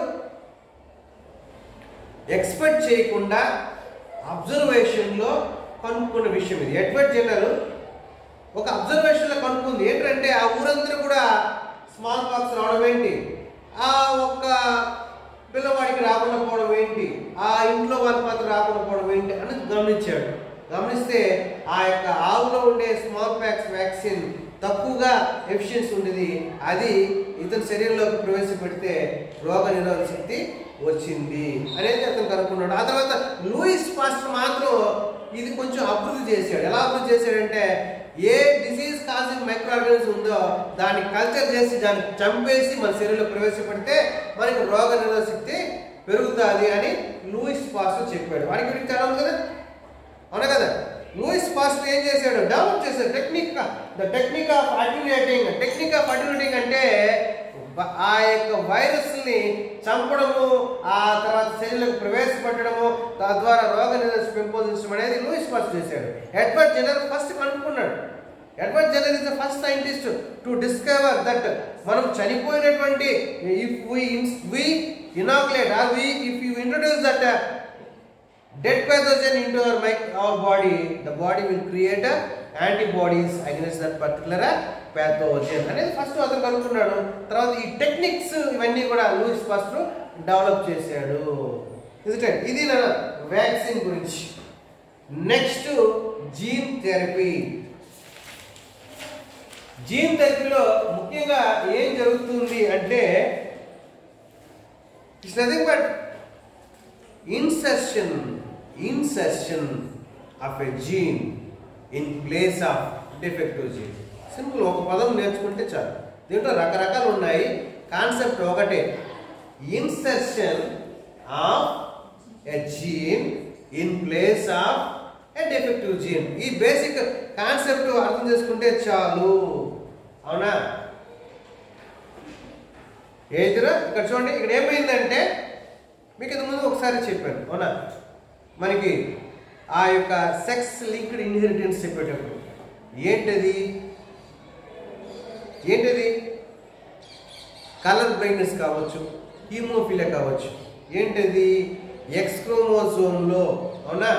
ఎక్స్పెక్ట్ చేయకుండా అబ్జర్వేషన్లో కనుక్కున్న విషయం ఇది ఎడ్వర్డ్ జెండర్ ఒక అబ్జర్వేషన్లో కనుక్కుంది ఏంటంటే ఆ ఊరందరూ కూడా స్మాల్ పాక్స్ రావడం ఏంటి ఆ ఒక్క పిల్లవాడికి రాకుండా పోవడం ఏంటి ఆ ఇంట్లో వాళ్ళకి మాత్రం రాకుండా పోవడం ఏంటి అని గమనించాడు గమనిస్తే ఆ యొక్క ఆవులో ఉండే స్మాల్ ప్యాక్స్ వ్యాక్సిన్ తక్కువగా ఎఫిషియన్సీ ఉండేది అది ఇతని శరీరంలోకి ప్రవేశపెడితే రోగ నిరోధక శక్తి వచ్చింది అనేది అతను కనుక్కున్నాడు ఆ తర్వాత లూయిస్ పాస్టర్ మాత్రం ఇది కొంచెం అభివృద్ధి చేశాడు ఎలా అభివృద్ధి చేశాడంటే ఏ డిసీజ్ కాజింగ్ మైక్రో ఆర్గానిజం ఉందో దాన్ని కల్చర్ చేసి దాన్ని చంపేసి మన శరీరంలో ప్రవేశపెడితే మనకి రోగ నిరోధక శక్తి పెరుగుతుంది అని లూయిస్ పాస్టర్ చెప్పాడు వాడికి వీడికి తేడా ఉంది కదా అవునా కదా లూయిస్ పాస్టర్ ఏం చేశాడు డెవలప్ చేశాడు technique the technique of attenuating technique of attenuating అంటే బ- ఆ యొక్క వైరస్ ని చంపడము ఆ తర్వాత శరీరంలోకి ప్రవేశపెట్టడము తద్వారా రోగ నిరోధక పెంపొందించడం అనేది లూయిస్ పాస్టర్ చేశాడు ఎడ్వర్డ్ జెనర్ ఫస్ట్ కనుక్కున్నాడు Edward Jenner is the first scientist to discover that మనం చనిపోయినటువంటి if we we inoculate or we if you introduce that dead pathogen into our, mic- our body, the body will create a antibodies against that particular pathogen అనేది first అతను కనుక్కున్నాడు తర్వాత ఈ techniques ఇవన్నీ కూడా Louis first develop చేశాడు ఇది ఇది నా వ్యాక్సిన్ గురించి నెక్స్ట్ జీన్ థెరపీ జీన్ థెరపీలో ముఖ్యంగా ఏం జరుగుతుంది అంటే it's nothing but insertion insertion of a gene in place of defective gene simple ఒక పదం నేర్చుకుంటే చాలు దీంట్లో రకరకాలు ఉన్నాయి కాన్సెప్ట్ ఒకటే insertion of a gene in place of a defective gene ఈ బేసిక్ కాన్సెప్ట్ అర్థం చేసుకుంటే చాలు అవునా ఏదిరా ఇక్కడ చూడండి ఇక్కడ ఏమైందంటే మీకు ఇది ముందు ఒకసారి చెప్పాను అవునా మనకి ఆ యొక్క సెక్స్ లింక్డ్ ఇన్హెరిటెన్స్ చెప్పేటప్పుడు ఏంటది ఏంటది కలర్ బ్లైండ్నెస్ కావచ్చు హీమోఫిలియా కావచ్చు ఏంటది ఎక్స్ క్రోమోజోమ్లో అవునా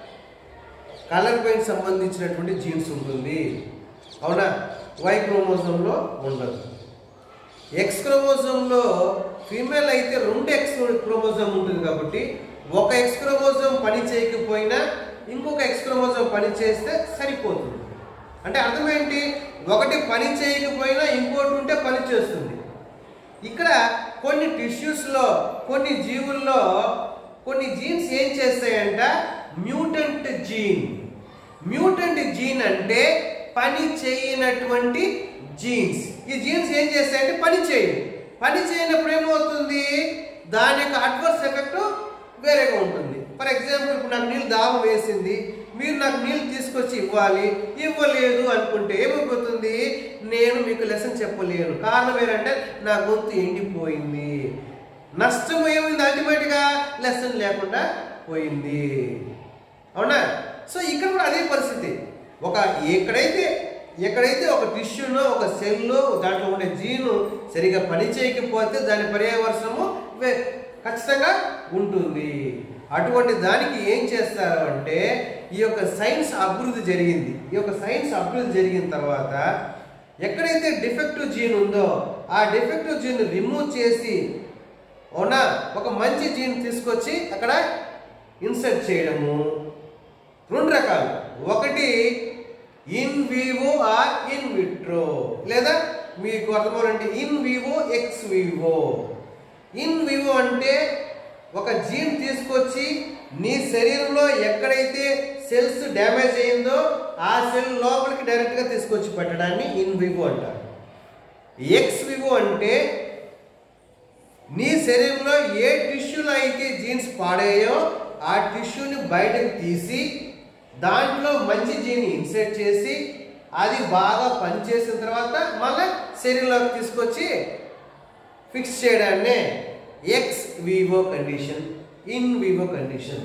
కలర్ బ్లైండ్ సంబంధించినటువంటి జీన్స్ ఉంటుంది అవునా వై క్రోమోజోమ్లో ఉండదు ఎక్స్ క్రోమోజోమ్లో ఫీమేల్ అయితే రెండు ఎక్స్ క్రోమోజోమ్ ఉంటుంది కాబట్టి ఒక ఎక్స్ క్రోమోజోమ్ పని చేయకపోయినా ఇంకొక ఎక్స్ క్రోమోజోమ్ పని చేస్తే సరిపోతుంది అంటే అర్థం ఏంటి ఒకటి పని చేయకపోయినా ఇంకోటి ఉంటే పని చేస్తుంది ఇక్కడ కొన్ని టిష్యూస్లో కొన్ని జీవుల్లో కొన్ని జీన్స్ ఏం చేస్తాయంట మ్యూటెంట్ జీన్ మ్యూటెంట్ జీన్ అంటే పని చేయనటువంటి జీన్స్ ఈ జీన్స్ ఏం చేస్తాయంటే పని చేయవు పని చేయనప్పుడు ఏమవుతుంది దాని యొక్క అడ్వర్స్ ఎఫెక్ట్ వేరేగా ఉంటుంది ఫర్ ఎగ్జాంపుల్ ఇప్పుడు నాకు నీళ్ళు దాహం వేసింది మీరు నాకు నీళ్ళు తీసుకొచ్చి ఇవ్వాలి ఇవ్వలేదు అనుకుంటే ఏమైపోతుంది నేను మీకు లెసన్ చెప్పలేను కారణం ఏంటంటే నా గొంతు ఎండిపోయింది నష్టం ఏమైంది అల్టిమేట్గా లెసన్ లేకుండా పోయింది అవునా సో ఇక్కడ కూడా అదే పరిస్థితి ఒక ఎక్కడైతే ఎక్కడైతే ఒక టిష్యూలో ఒక సెల్లో దాంట్లో ఉండే జీను సరిగా పని చేయకపోతే దాని పర్యావరణము వే- ఖచ్చితంగా ఉంటుంది అటువంటి దానికి ఏం చేస్తారు అంటే ఈ యొక్క సైన్స్ అభివృద్ధి జరిగింది ఈ యొక్క సైన్స్ అభివృద్ధి జరిగిన తర్వాత ఎక్కడైతే డిఫెక్టివ్ జీన్ ఉందో ఆ డిఫెక్టివ్ జీన్ రిమూవ్ చేసి అవునా ఒక మంచి జీన్ తీసుకొచ్చి అక్కడ ఇన్సర్ట్ చేయడము రెండు రకాలు ఒకటి in vivo or in vitro లేదా మీకు అర్థమవునంటే in vivo ex vivo in vivo అంటే ఒక జీన్ తీసుకొచ్చి నీ శరీరంలో ఎక్కడైతే సెల్స్ డ్యామేజ్ అయిందో ఆ సెల్ లోపలికి డైరెక్ట్గా తీసుకొచ్చి పెట్టడాన్ని ఇన్ వివో అంటారు ఎక్స్ వివో అంటే నీ శరీరంలో ఏ టిష్యూలో అయితే జీన్స్ పాడాయో ఆ టిష్యూని బయటకు తీసి దాంట్లో మంచి జీన్ ఇన్సర్ట్ చేసి అది బాగా పనిచేసిన తర్వాత మళ్ళీ శరీరంలోకి తీసుకొచ్చి ఫిక్స్ చేయడాన్నే ex vivo condition in vivo condition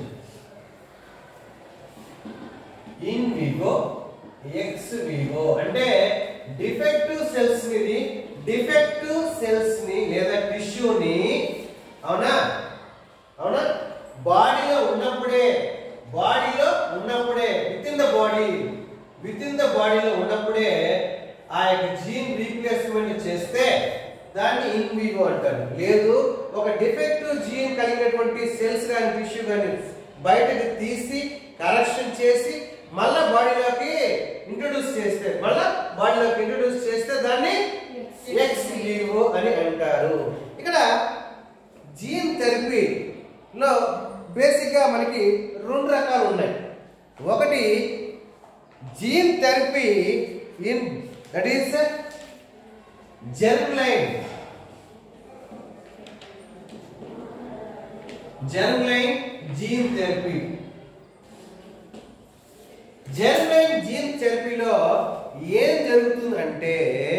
in vivo ex vivo అంటే డిఫెక్టివ్ సెల్స్ ని డిఫెక్టివ్ సెల్స్ ని లేదా టిష్యూని అవునా అవునా బాడీలో ఉన్నప్పుడే బాడీలో ఉన్నప్పుడే within the body within the బాడీలో ఉన్నప్పుడే ఆ యొక్క జీన్ రీప్లేస్మెంట్ చేస్తే దాన్ని ఇన్ వివో అంటారు లేదు ఒక డిఫెక్టివ్ జీన్ కలిగినటువంటి సెల్స్ కానీ టిష్యూ కానీ బయటకు తీసి కరెక్షన్ చేసి మళ్ళా బాడీలోకి ఇంట్రొడ్యూస్ చేస్తే మళ్ళా బాడీలోకి ఇంట్రొడ్యూస్ చేస్తే దాన్ని ఎక్స్ వివో అని అంటారు ఇక్కడ జీన్ థెరపీలో బేసిక్గా మనకి రెండు రకాలు ఉన్నాయి ఒకటి gene therapy in that is germ line germ line gene therapy germ line gene థెరపీలో ఏం జరుగుతుందంటే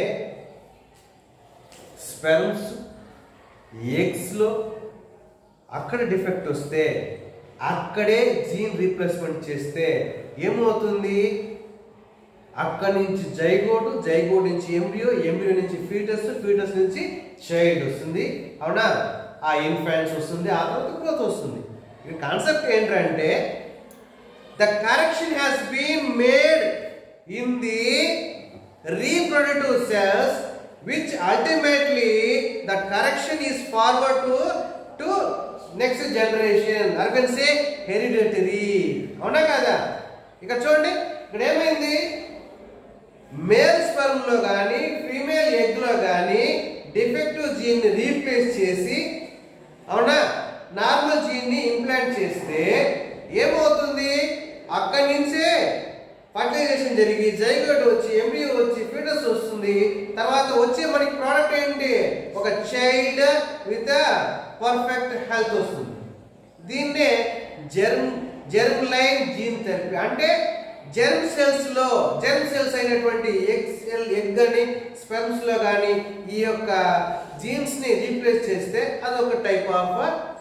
స్పెర్మ్స్ ఎగ్స్లో అక్కడ డిఫెక్ట్ వస్తే అక్కడే జీన్ రీప్లేస్మెంట్ చేస్తే ఏమవుతుంది అక్కడి నుంచి జైగోటు జైగోట్ నుంచి ఎంబ్రియో ఎంబ్రియో నుంచి ఫీటస్ ఫీటస్ నుంచి చైల్డ్ వస్తుంది అవునా ఆ ఇన్ఫాన్స్ వస్తుంది ఆ తర్వాత గ్రోత్ వస్తుంది ఈ కాన్సెప్ట్ ఏంటంటే the correction has been made in the reproductive cells which ultimately the correction is forward to to next generation or can say hereditary అవునా కదా ఇక్కడ చూడండి ఇక్కడ ఏమైంది మేల్ స్పర్మ్ లో కానీ ఫీమేల్ ఎగ్ లో కానీ డిఫెక్టివ్ జీన్ రీప్లేస్ చేసి అవునా నార్మల్ జీన్ని ఇంప్లాంట్ చేస్తే ఏమవుతుంది అక్కడి నుంచే ఫర్టిలైజేషన్ జరిగి జైగోట్ వచ్చి ఎంబ్రియో వచ్చి ఫీటస్ వస్తుంది తర్వాత వచ్చే మనకి ప్రోడక్ట్ ఏంటి ఒక చైల్డ్ విత్ పర్ఫెక్ట్ హెల్త్ వస్తుంది దీన్నే germ germ line gene therapy అంటే జెర్మ్ సెల్స్ లో జెర్మ్ సెల్స్ అయినటువంటి ఎగ్ సెల్ ఎగ్ అని స్పెమ్స్ లో కానీ ఈ యొక్క జీన్స్ ని రీప్లేస్ చేస్తే అదొక టైప్ ఆఫ్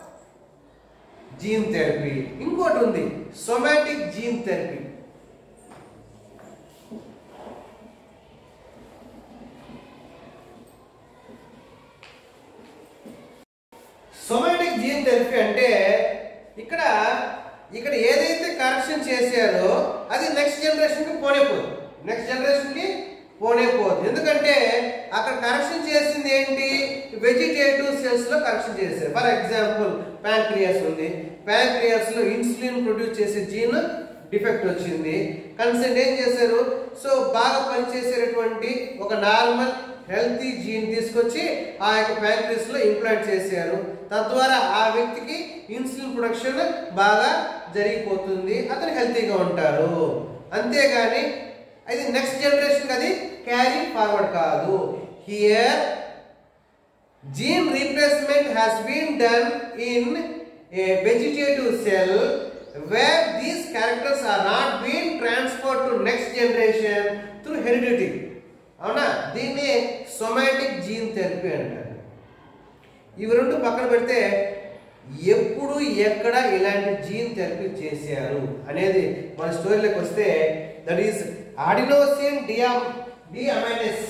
జీన్ థెరపీ ఇంకోటి ఉంది somatic gene therapy somatic gene therapy అంటే ఇక్కడ ఇక్కడ ఏదైతే కరెక్షన్ చేశారో అది నెక్స్ట్ జనరేషన్కి పోనేపోదు నెక్స్ట్ జనరేషన్కి పోనేపోదు ఎందుకంటే అక్కడ కరెక్షన్ చేసింది ఏంటి వెజిటేటివ్ సెల్స్ లో కరెక్షన్ చేశారు ఫర్ ఎగ్జాంపుల్ ప్యాంక్రియాస్ ఉంది ప్యాంక్రియాస్ లో ఇన్సులిన్ ప్రొడ్యూస్ చేసే జీన్ డిఫెక్ట్ వచ్చింది కన్సెంట్ ఏం చేశారు సో బాగా పనిచేసేటటువంటి ఒక నార్మల్ హెల్తీ జీన్ తీసుకొచ్చి ఆ యొక్క ప్యాంక్రీస్ లో ఇంప్లాంట్ చేశారు తద్వారా ఆ వ్యక్తికి ఇన్సులిన్ ప్రొడక్షన్ బాగా జరిగిపోతుంది అతను హెల్తీగా ఉంటారు అంతేగాని అది నెక్స్ట్ జనరేషన్ అది క్యారీ ఫార్వర్డ్ కాదు here gene replacement has been done in a vegetative cell where these characters are not being transferred to next generation through heredity అవునా దీన్ని సొమాటిక్ జీన్ థెరపీ అంటారు ఇవి రెండు పక్కన పెడితే ఎప్పుడు ఎక్కడ ఇలాంటి జీన్ థెరపీ చేశారు అనేది మన స్టోరీలోకి వస్తే దట్ ఈస్ ఆడినోసిన్ డియా డిఅమైనస్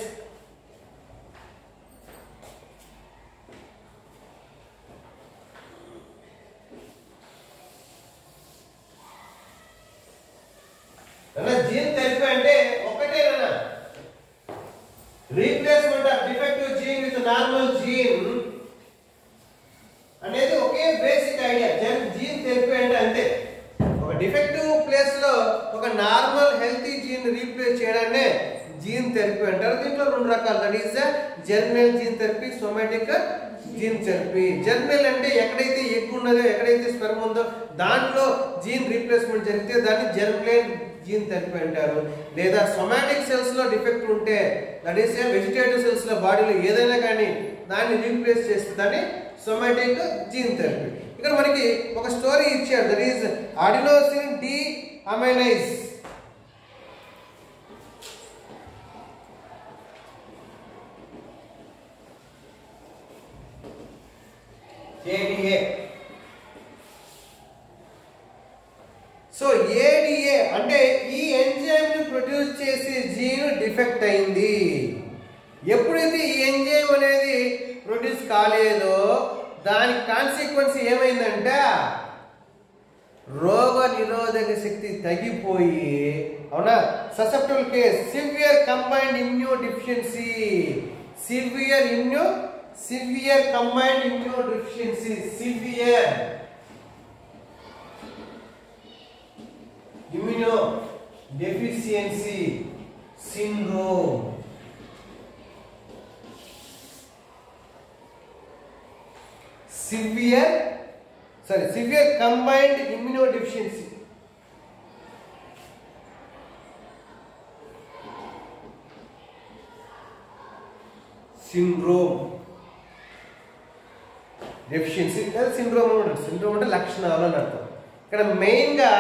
అన్న జీన్ థెరపీ అంటే ఒకటేనా replacement of defective gene with normal gene అనేది ఒకే బేసిక్ ఐడియా జీన్ థెరపీ అంటే అంతే ఒక డిఫెక్టివ్ ప్లేస్ లో ఒక నార్మల్ హెల్తీ జీన్ రీప్లేస్ చేయడాన్ని జీన్ థెరపీ అంటారు దీంట్లో రెండు రకాలు that is germline gene therapy somatic gene therapy germline అంటే ఎక్కడైతే ఎగ్ ఉన్నదో ఎక్కడైతే స్పెర్మ్ ఉందో దాంట్లో జీన్ రీప్లేస్మెంట్ జరిగితే దాన్ని జర్మ్లైన్ జీన్ థెరపీ అంటారు లేదా సొమాటిక్ సెల్స్ లో డిఫెక్ట్ ఉంటే దట్ ఈస్ వెజిటేటివ్ సెల్స్ లో బాడీలో ఏదైనా కానీ దాన్ని రీప్లేస్ చేస్తే దాన్ని సొమాటిక్ జీన్ థెరపీ ఇక్కడ మనకి ఒక స్టోరీ ఇచ్చారు that is adenosine deaminase ADA so ADA అంటే ఈ ఎంజైమ్ ని ప్రొడ్యూస్ చేసే జీన్ డిఫెక్ట్ అయింది ఎప్పుడైతే ఈ ఎంజైమ్ అనేది ప్రొడ్యూస్ కాలేదో దాని కాన్సిక్వెన్స్ ఏమైందంట రోగ నిరోధక శక్తి తగ్గిపోయి అవునా susceptible case severe combined immuno deficiency severe immuno severe combined immuno deficiency severe immuno deficiency syndrome severe sorry severe combined immuno deficiency syndrome deficiency లేదా సిండ్రోమ్ అని ఉంటుంది సిండ్రోమ్ అంటే లక్షణాలు అని అర్థం ఇక్కడ మెయిన్గా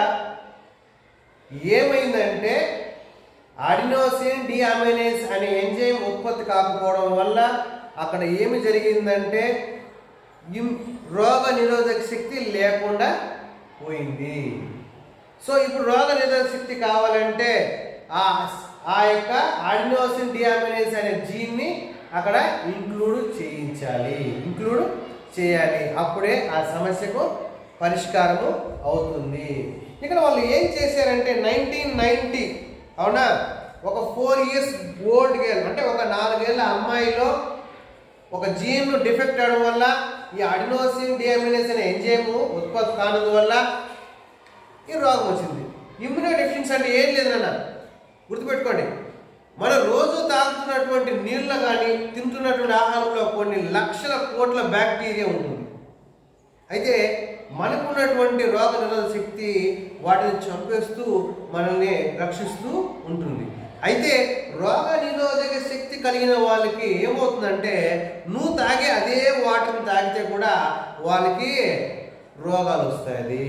ఏమైందంటే ఆడినోసిన్ డిఅమైనేస్ అనే ఎంజైమ్ ఉత్పత్తి కాకపోవడం వల్ల అక్కడ ఏమి జరిగిందంటే ఇమ్ రోగ నిరోధక శక్తి లేకుండా పోయింది సో ఇప్పుడు రోగ నిరోధక శక్తి కావాలంటే ఆ ఆ యొక్క ఆడినోసిన్ డిఅమైనేస్ అనే జీన్ని అక్కడ ఇంక్లూడ్ చేయించాలి ఇంక్లూడ్ చేయాలి అప్పుడే ఆ సమస్యకు పరిష్కారము అవుతుంది ఇక్కడ వాళ్ళు ఏం చేశారంటే నైన్టీన్ నైన్టీ అవునా ఒక ఫోర్ ఇయర్స్ ఓల్డ్ గేల్ అంటే ఒక నాలుగేళ్ల అమ్మాయిలో ఒక జీన్ డిఫెక్ట్ అవడం వల్ల ఈ అడినోసిన్ డిఅమినేస్ అనే ఎంజైమ్ ఉత్పత్తి కానందువల్ల ఈ రోగం వచ్చింది ఇమ్యూనో డెఫిషియన్సీ అంటే ఏం లేదు నాన్న గుర్తుపెట్టుకోండి మనం రోజు తాగుతున్నటువంటి నీళ్ళ కానీ తింటున్నటువంటి ఆహారంలో కొన్ని లక్షల కోట్ల బ్యాక్టీరియా ఉంటుంది అయితే మనకున్నటువంటి రోగ నిరోధక శక్తి వాటిని చంపేస్తూ మనల్ని రక్షిస్తూ ఉంటుంది అయితే రోగ నిరోధక శక్తి కలిగిన వాళ్ళకి ఏమవుతుందంటే నువ్వు తాగే అదే వాటర్ని తాగితే కూడా వాళ్ళకి రోగాలు వస్తాయి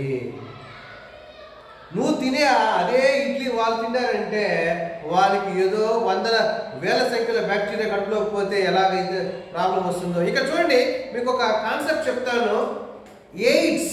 నువ్వు తినే ఆ- అదే ఇడ్లీ వాళ్ళు తిన్నారంటే వాళ్ళకి ఏదో వందల వేల సంఖ్యలో బ్యాక్టీరియా కడుపులోకి పోతే ఎలాగైతే ప్రాబ్లం వస్తుందో ఇక్కడ చూడండి మీకు ఒక కాన్సెప్ట్ చెప్తాను AIDS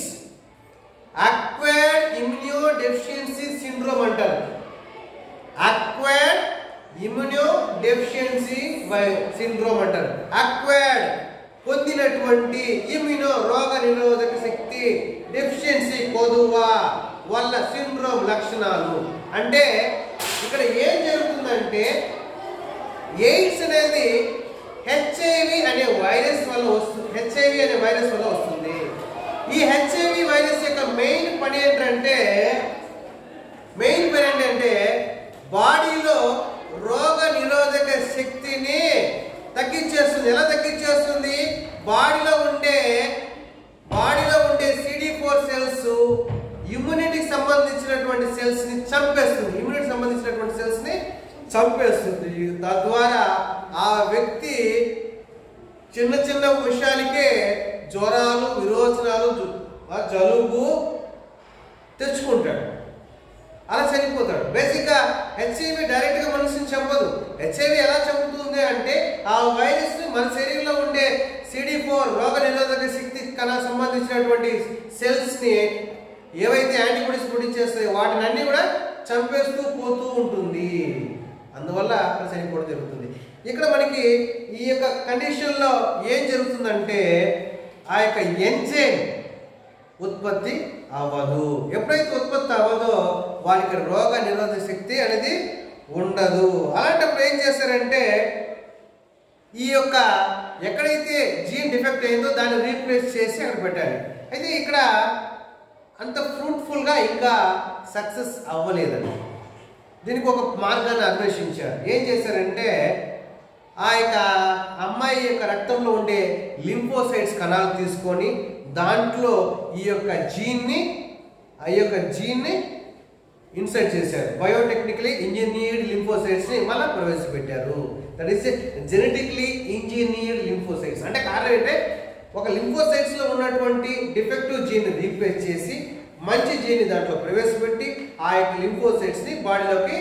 acquired immuno deficiency syndrome అంటారు అక్వైర్డ్ ఇమ్యూనో డెఫిషియన్సీ సిండ్రోమ్ అంటారు అక్వైర్డ్ పొందినటువంటి ఇమ్యూనో రోగ నిరోధక శక్తి డెఫిషియన్సీ కొదువా వల్ల సిండ్రోమ్ లక్షణాలు అంటే ఇక్కడ ఏం జరుగుతుందంటే ఎయిడ్స్ అనేది హెచ్ఐవి అనే వైరస్ వల్ల వస్తుంది హెచ్ఐవి అనే వైరస్ వల్ల వస్తుంది ఈ హెచ్ఐవి వైరస్ యొక్క మెయిన్ పని ఏంటంటే మెయిన్ పని ఏంటంటే బాడీలో రోగ నిరోధక శక్తిని తగ్గించేస్తుంది ఎలా తగ్గించేస్తుంది బాడీలో ఉండే బాడీలో ఉండే సిడి ఫోర్ సెల్స్ ఇమ్యూనిటీకి సంబంధించినటువంటి సెల్స్ ని చంపేస్తుంది ఇమ్యూనిటీకి సంబంధించినటువంటి సెల్స్ ని చంపేస్తుంది తద్వారా ఆ వ్యక్తి చిన్న చిన్న విషయాలకే జ్వరాలు విరోచనాలు జు- ఆ జలుబు తెచ్చుకుంటాడు అలా చనిపోతాడు బేసిక్గా హెచ్ఐవి డైరెక్ట్గా మనిషిని చంపదు హెచ్ఐవి ఎలా చంపుతుంది అంటే ఆ వైరస్ మన శరీరంలో ఉండే సిడి ఫోర్ రోగ నిరోధక శక్తి కన్నా సంబంధించినటువంటి సెల్స్ని ఏవైతే యాంటీబాడీస్ ప్రొడ్యూస్ చేస్తాయో వాటిని అన్ని కూడా చంపేస్తూ పోతూ ఉంటుంది అందువల్ల అక్కడ చనిపోవడం జరుగుతుంది ఇక్కడ మనకి ఈ యొక్క కండిషన్లో ఏం జరుగుతుందంటే ఆ యొక్క ఎంజైమ్ ఉత్పత్తి అవ్వదు ఎప్పుడైతే ఉత్పత్తి అవ్వదో వారికి రోగ నిరోధక శక్తి అనేది ఉండదు అలాంటప్పుడు ఏం చేస్తారంటే ఈ యొక్క ఎక్కడైతే జీన్ డిఫెక్ట్ అయిందో దాన్ని రీప్లేస్ చేసి అక్కడ పెట్టాలి అయితే ఇక్కడ అంత ఫ్రూట్ఫుల్గా ఇంకా సక్సెస్ అవ్వలేదండి దీనికి ఒక మార్గాన్ని అన్వేషించారు ఏం చేశారంటే ఆ యొక్క అమ్మాయి యొక్క రక్తంలో ఉండే లింఫోసైట్స్ కణాలు తీసుకొని దాంట్లో ఈ యొక్క జీన్ని ఆ యొక్క జీన్ని ఇన్సర్ట్ చేశారు బయోటెక్నికలీ ఇంజనీర్డ్ లింఫోసైట్స్ ని మళ్ళీ ప్రవేశపెట్టారు that is genetically engineered lymphocytes అంటే కారణం ఏంటంటే ఒక లింఫోసైట్స్ లో ఉన్నటువంటి డిఫెక్టివ్ జీన్ రీప్లేస్ చేసి మంచి జీన్ దాంట్లో ప్రవేశపెట్టి ఆ యొక్క లింఫోసైట్స్ ని బాడీలోకి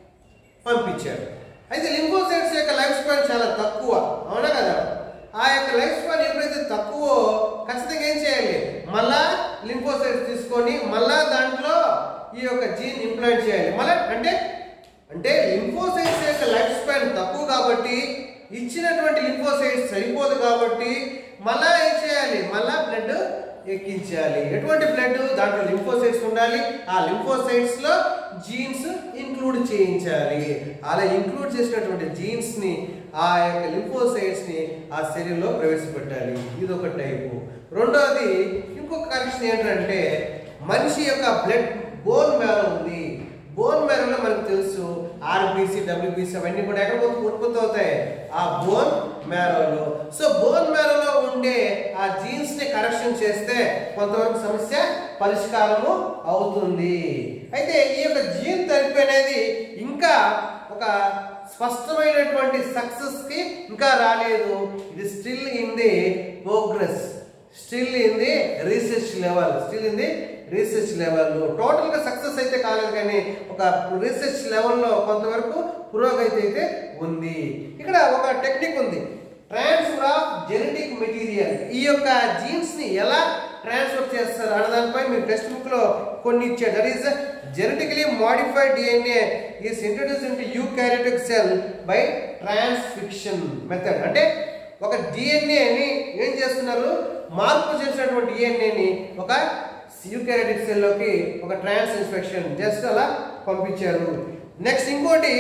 పంపించారు అయితే లింఫోసైట్స్ యొక్క లైఫ్ స్పాన్ చాలా తక్కువ అవునా కదా ఆ యొక్క లైఫ్ స్పాన్ ఎప్పుడైతే తక్కువ ఖచ్చితంగా ఏం చేయాలి మళ్ళా లింఫోసైట్స్ తీసుకొని మళ్ళా దాంట్లో ఈ యొక్క జీన్ ఇంప్లాంట్ చేయాలి మళ్ళా అంటే అంటే లింఫోసైట్స్ యొక్క లైఫ్ స్పాన్ తక్కువ కాబట్టి ఇచ్చినటువంటి లింఫోసైట్స్ సరిపోదు కాబట్టి మళ్ళా ఏం చేయాలి మళ్ళా బ్లడ్ ఎక్కించాలి ఎటువంటి బ్లడ్ దాంట్లో లింఫోసైట్స్ ఉండాలి ఆ లింఫోసైట్స్ లో జీన్స్ ఇంక్లూడ్ చేయించాలి అలా ఇంక్లూడ్ చేసినటువంటి జీన్స్ ని ఆ యొక్క లింఫోసైట్స్ ని ఆ శరీరంలో ప్రవేశపెట్టాలి ఇది ఒక టైపు రెండోది ఇంకొక కరెక్షన్ ఏంటంటే మనిషి యొక్క బ్లడ్ బోన్ మ్యారో ఉంది బోన్ మ్యారోలో మనకు తెలుసు ఆర్బీసీ డబ్ల్యూబీసీ అవన్నీ కూడా ఎక్కడ ఉత్పత్తి ఉత్పత్తి అవుతాయి ఆ బోన్ మ్యారోలో సో బోన్ మ్యారోలో ఉండే ఆ జీన్స్ ని కరెక్షన్ చేస్తే కొంతవరకు సమస్య పరిష్కారము అవుతుంది అయితే ఈ యొక్క జీన్ థెరపీ అనేది ఇంకా ఒక స్పష్టమైనటువంటి సక్సెస్ కి ఇంకా రాలేదు ఇది still in the progress still in the research level still in the research లెవెల్లో టోటల్గా సక్సెస్ అయితే కాలేదు కానీ ఒక రీసెర్చ్ లెవెల్లో కొంతవరకు పురోగతి అయితే ఉంది ఇక్కడ ఒక టెక్నిక్ ఉంది ట్రాన్స్ఫర్ ఆఫ్ జెనెటిక్ మెటీరియల్ ఈ యొక్క జీన్స్ ని ఎలా ట్రాన్స్ఫర్ చేస్తారు అనే దానిపై మీరు టెక్స్ట్ బుక్ లో కొన్ని ఇచ్చారు that is genetically modified DNA is introduce into eukaryotic cell by transfection method అంటే ఒక డిఎన్ఏని ఏం చేస్తున్నారు మార్పు చేసినటువంటి డిఎన్ఏని ఒక యూకారిటిక్ సెల్లోకి ఒక ట్రాన్స్ ఇన్స్పెక్షన్ జస్ట్ అలా పంపించారు నెక్స్ట్ ఇంకోటి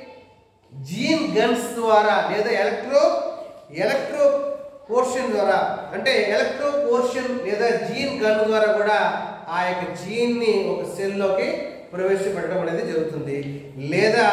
జీన్ గన్స్ ద్వారా లేదా ఎలక్ట్రో ఎలక్ట్రో పోర్షన్ ద్వారా అంటే ఎలక్ట్రో పోర్షన్ లేదా జీన్ గన్ ద్వారా కూడా ఆ యొక్క జీన్ ని ఒక సెల్లోకి ప్రవేశపెట్టడం అనేది జరుగుతుంది లేదా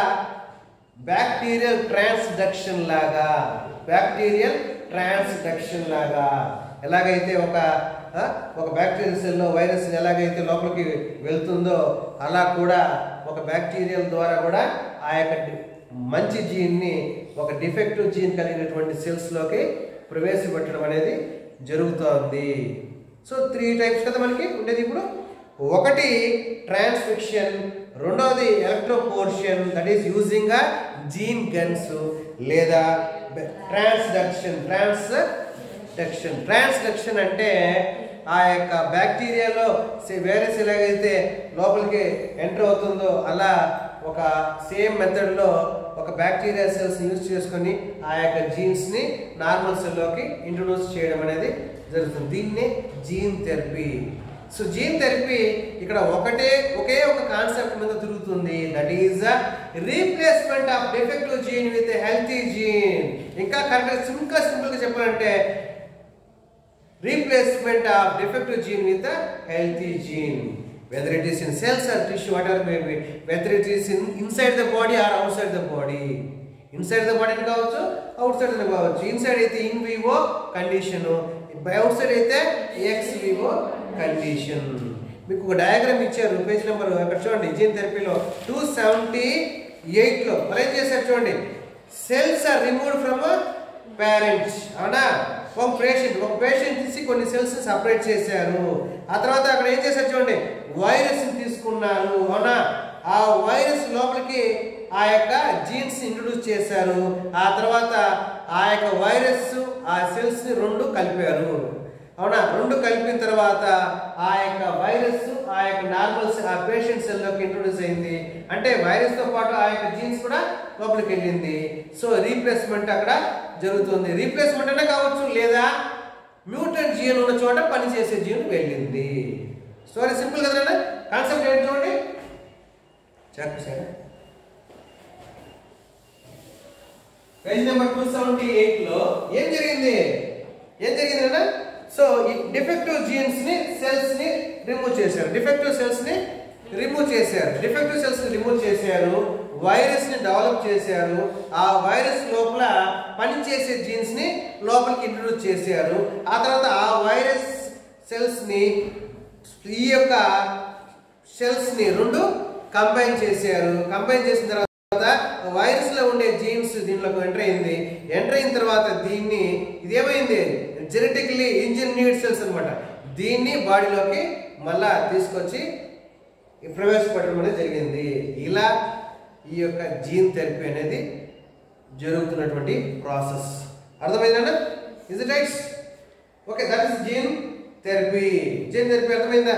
బ్యాక్టీరియల్ ట్రాన్స్డక్షన్ లాగా బ్యాక్టీరియల్ ట్రాన్స్డక్షన్ లాగా ఎలాగైతే ఒక ఆ, ఒక బ్యాక్టీరియల్ సెల్లో వైరస్ ఎలాగైతే లోపలికి వెళ్తుందో అలా కూడా ఒక బ్యాక్టీరియల్ ద్వారా కూడా ఆ యొక్క డి- మంచి జీన్ని ఒక డిఫెక్టివ్ జీన్ కలిగినటువంటి సెల్స్లోకి ప్రవేశపెట్టడం అనేది జరుగుతోంది సో త్రీ టైప్స్ కదా మనకి ఉండేది ఇప్పుడు ఒకటి ట్రాన్స్ఫిక్షన్ రెండవది electroporation that is using a gene guns లేదా ట్రాన్స్డక్షన్ ట్రాన్స్డక్షన్ ట్రాన్స్డక్షన్ అంటే ఆ యొక్క బ్యాక్టీరియాలో వైరస్ ఎలాగైతే లోపలికి ఎంటర్ అవుతుందో అలా ఒక సేమ్ మెథడ్లో ఒక బ్యాక్టీరియా సెల్స్ యూజ్ చేసుకొని ఆ యొక్క జీన్స్ని నార్మల్ సెల్లోకి ఇంట్రొడ్యూస్ చేయడం అనేది జరుగుతుంది దీన్నే gene therapy so gene therapy ఇక్కడ ఒకటే ఒకే ఒక కాన్సెప్ట్ మీద తిరుగుతుంది that is replacement of defective gene with healthy gene ఇంకా కరెక్ట్ ఇంకా సింపుల్గా చెప్పాలంటే replacement of defective gene with a healthy gene whether it is in cells or tissue whatever may be whether it is in inside the body or outside the body inside the body కావచ్చు outside కావచ్చు inside అయితే in vivo condition outside అయితే ex vivo condition మీకు ఒక diagram ఇచ్చారు page number అక్కడ చూడండి gene థెరపీలో two seventy ఎయిట్లో మరి ఏం చేశారు చూడండి cells are removed from parents అవునా ఒక పేషెంట్ ఒక పేషెంట్ తీసి కొన్ని సెల్స్ సపరేట్ చేశారు ఆ తర్వాత అక్కడ ఏం చేశారు చూడండి వైరస్ తీసుకున్నారు అవునా ఆ వైరస్ లోపలికి ఆ యొక్క జీన్స్ ఇంట్రొడ్యూస్ చేశారు ఆ తర్వాత ఆ యొక్క వైరస్ ఆ సెల్స్ ని రెండు కలిపారు అవునా రెండు కలిపిన తర్వాత ఆ యొక్క వైరస్ ఆ యొక్క నార్మల్ ఆ పేషెంట్ సెల్లోకి ఇంట్రొడ్యూస్ అయింది అంటే వైరస్ తో పాటు ఆ యొక్క జీన్స్ కూడా లోపలికి వెళ్ళింది సో రీప్లేస్మెంట్ అక్కడ జరుగుతుంది రీప్లేస్మెంట్ అనే కావచ్చు లేదా మ్యూటెంట్ జీన్ ఉన్న చోట పనిచేసే జీన్ వెళ్ళింది స్టోరీ సింపుల్ కదా కాన్సెప్ట్ ఏంటి చూడండి చెప్పేసారా page number two seventy eight లో ఏం జరిగింది ఏం జరిగింది సో ఈ డిఫెక్టివ్ జీన్స్ ని సెల్స్ ని రిమూవ్ చేశారు డిఫెక్టివ్ సెల్స్ ని రిమూవ్ చేశారు డిఫెక్టివ్ సెల్స్ ని రిమూవ్ చేశారు వైరస్ ని డెవలప్ చేశారు ఆ వైరస్ లోపల పనిచేసే జీన్స్ ని లోపలికి ఇంట్రొడ్యూస్ చేశారు ఆ తర్వాత ఆ వైరస్ సెల్స్ ని ఈ యొక్క సెల్స్ ని రెండు కంబైన్ చేశారు కంబైన్ చేసిన తర్వాత వైరస్ లో ఉండే జీన్స్ దీనిలోకి ఎంటర్ అయింది ఎంటర్ అయిన తర్వాత దీన్ని ఇదేమైంది జెనెటిక్లీ ఇంజనీర్డ్ సెల్స్ అన్నమాట దీన్ని బాడీలోకి మళ్ళా తీసుకొచ్చి ప్రవేశపెట్టడం అనేది జరిగింది ఇలా ఈ యొక్క జీన్ థెరపీ అనేది జరుగుతున్నటువంటి ప్రాసెస్ అర్థమైందా is it rights okay that is gene therapy gene therapy అర్థమైందా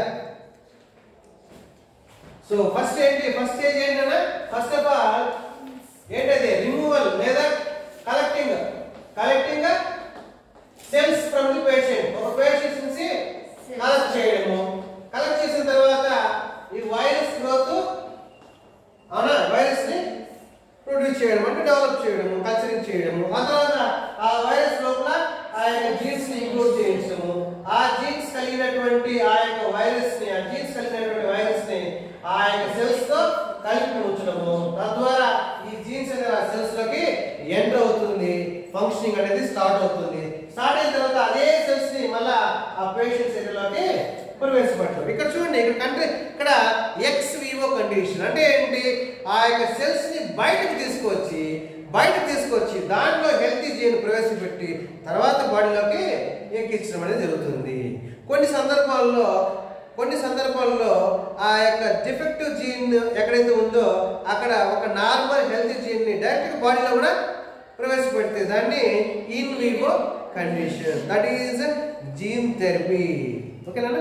సో ఫస్ట్ ఏంటి ఫస్ట్ స్టేజ్ ఏంటన్నా ఫస్ట్ ఆఫ్ ఆల్ ఏంటది రిమూవల్ లేదా collecting collecting cells from the patient ఒక పేషెంట్ నుంచి కలెక్ట్ చేయడము కలెక్ట్ చేసిన తర్వాత ఈ వైరస్ గ్రోత్ అవునా వైరస్ ని ప్రొడ్యూస్ చేయడం అంటే డెవలప్ చేయడము కల్చరింగ్ చేయడము ఆ తర్వాత ఆ వైరస్ లోపల ఆ యొక్క జీన్స్ ని ఇంక్లూడ్ చేయించడము ఆ జీన్స్ కలిగినటువంటి ఆ యొక్క వైరస్ ని ఆ జీన్స్ కలిగినటువంటి వైరస్ ని ఆ యొక్క సెల్స్ తో కలిపి ఉంచడము తద్వారా ఈ జీన్స్ అనేది ఆ సెల్స్ లోకి ఎంటర్ అవుతుంది ఫంక్షనింగ్ అనేది స్టార్ట్ అవుతుంది స్టార్ట్ అయిన తర్వాత అదే సెల్స్ ని మళ్ళా ఆ పేషెంట్స్ ఏరియాలోకి ప్రవేశపెట్టడం ఇక్కడ చూడండి ఇక్కడ కంటే ఇక్కడ ఎక్స్ వివో కండిషన్ అంటే ఏంటి ఆ యొక్క సెల్స్ ని బయటకు తీసుకొచ్చి బయటకు తీసుకొచ్చి దాంట్లో హెల్తీ జీన్ ప్రవేశపెట్టి తర్వాత బాడీలోకి ఎక్కించడం అనేది జరుగుతుంది కొన్ని సందర్భాల్లో కొన్ని సందర్భాల్లో ఆ యొక్క డిఫెక్టివ్ జీన్ ఎక్కడైతే ఉందో అక్కడ ఒక నార్మల్ హెల్తీ జీన్ ని డైరెక్ట్ బాడీలో కూడా ప్రవేశపెడితే దాన్ని in vivo condition that is gene therapy ఓకేనా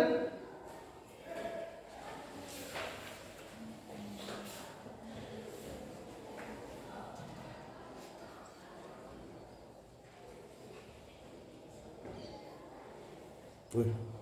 Ui.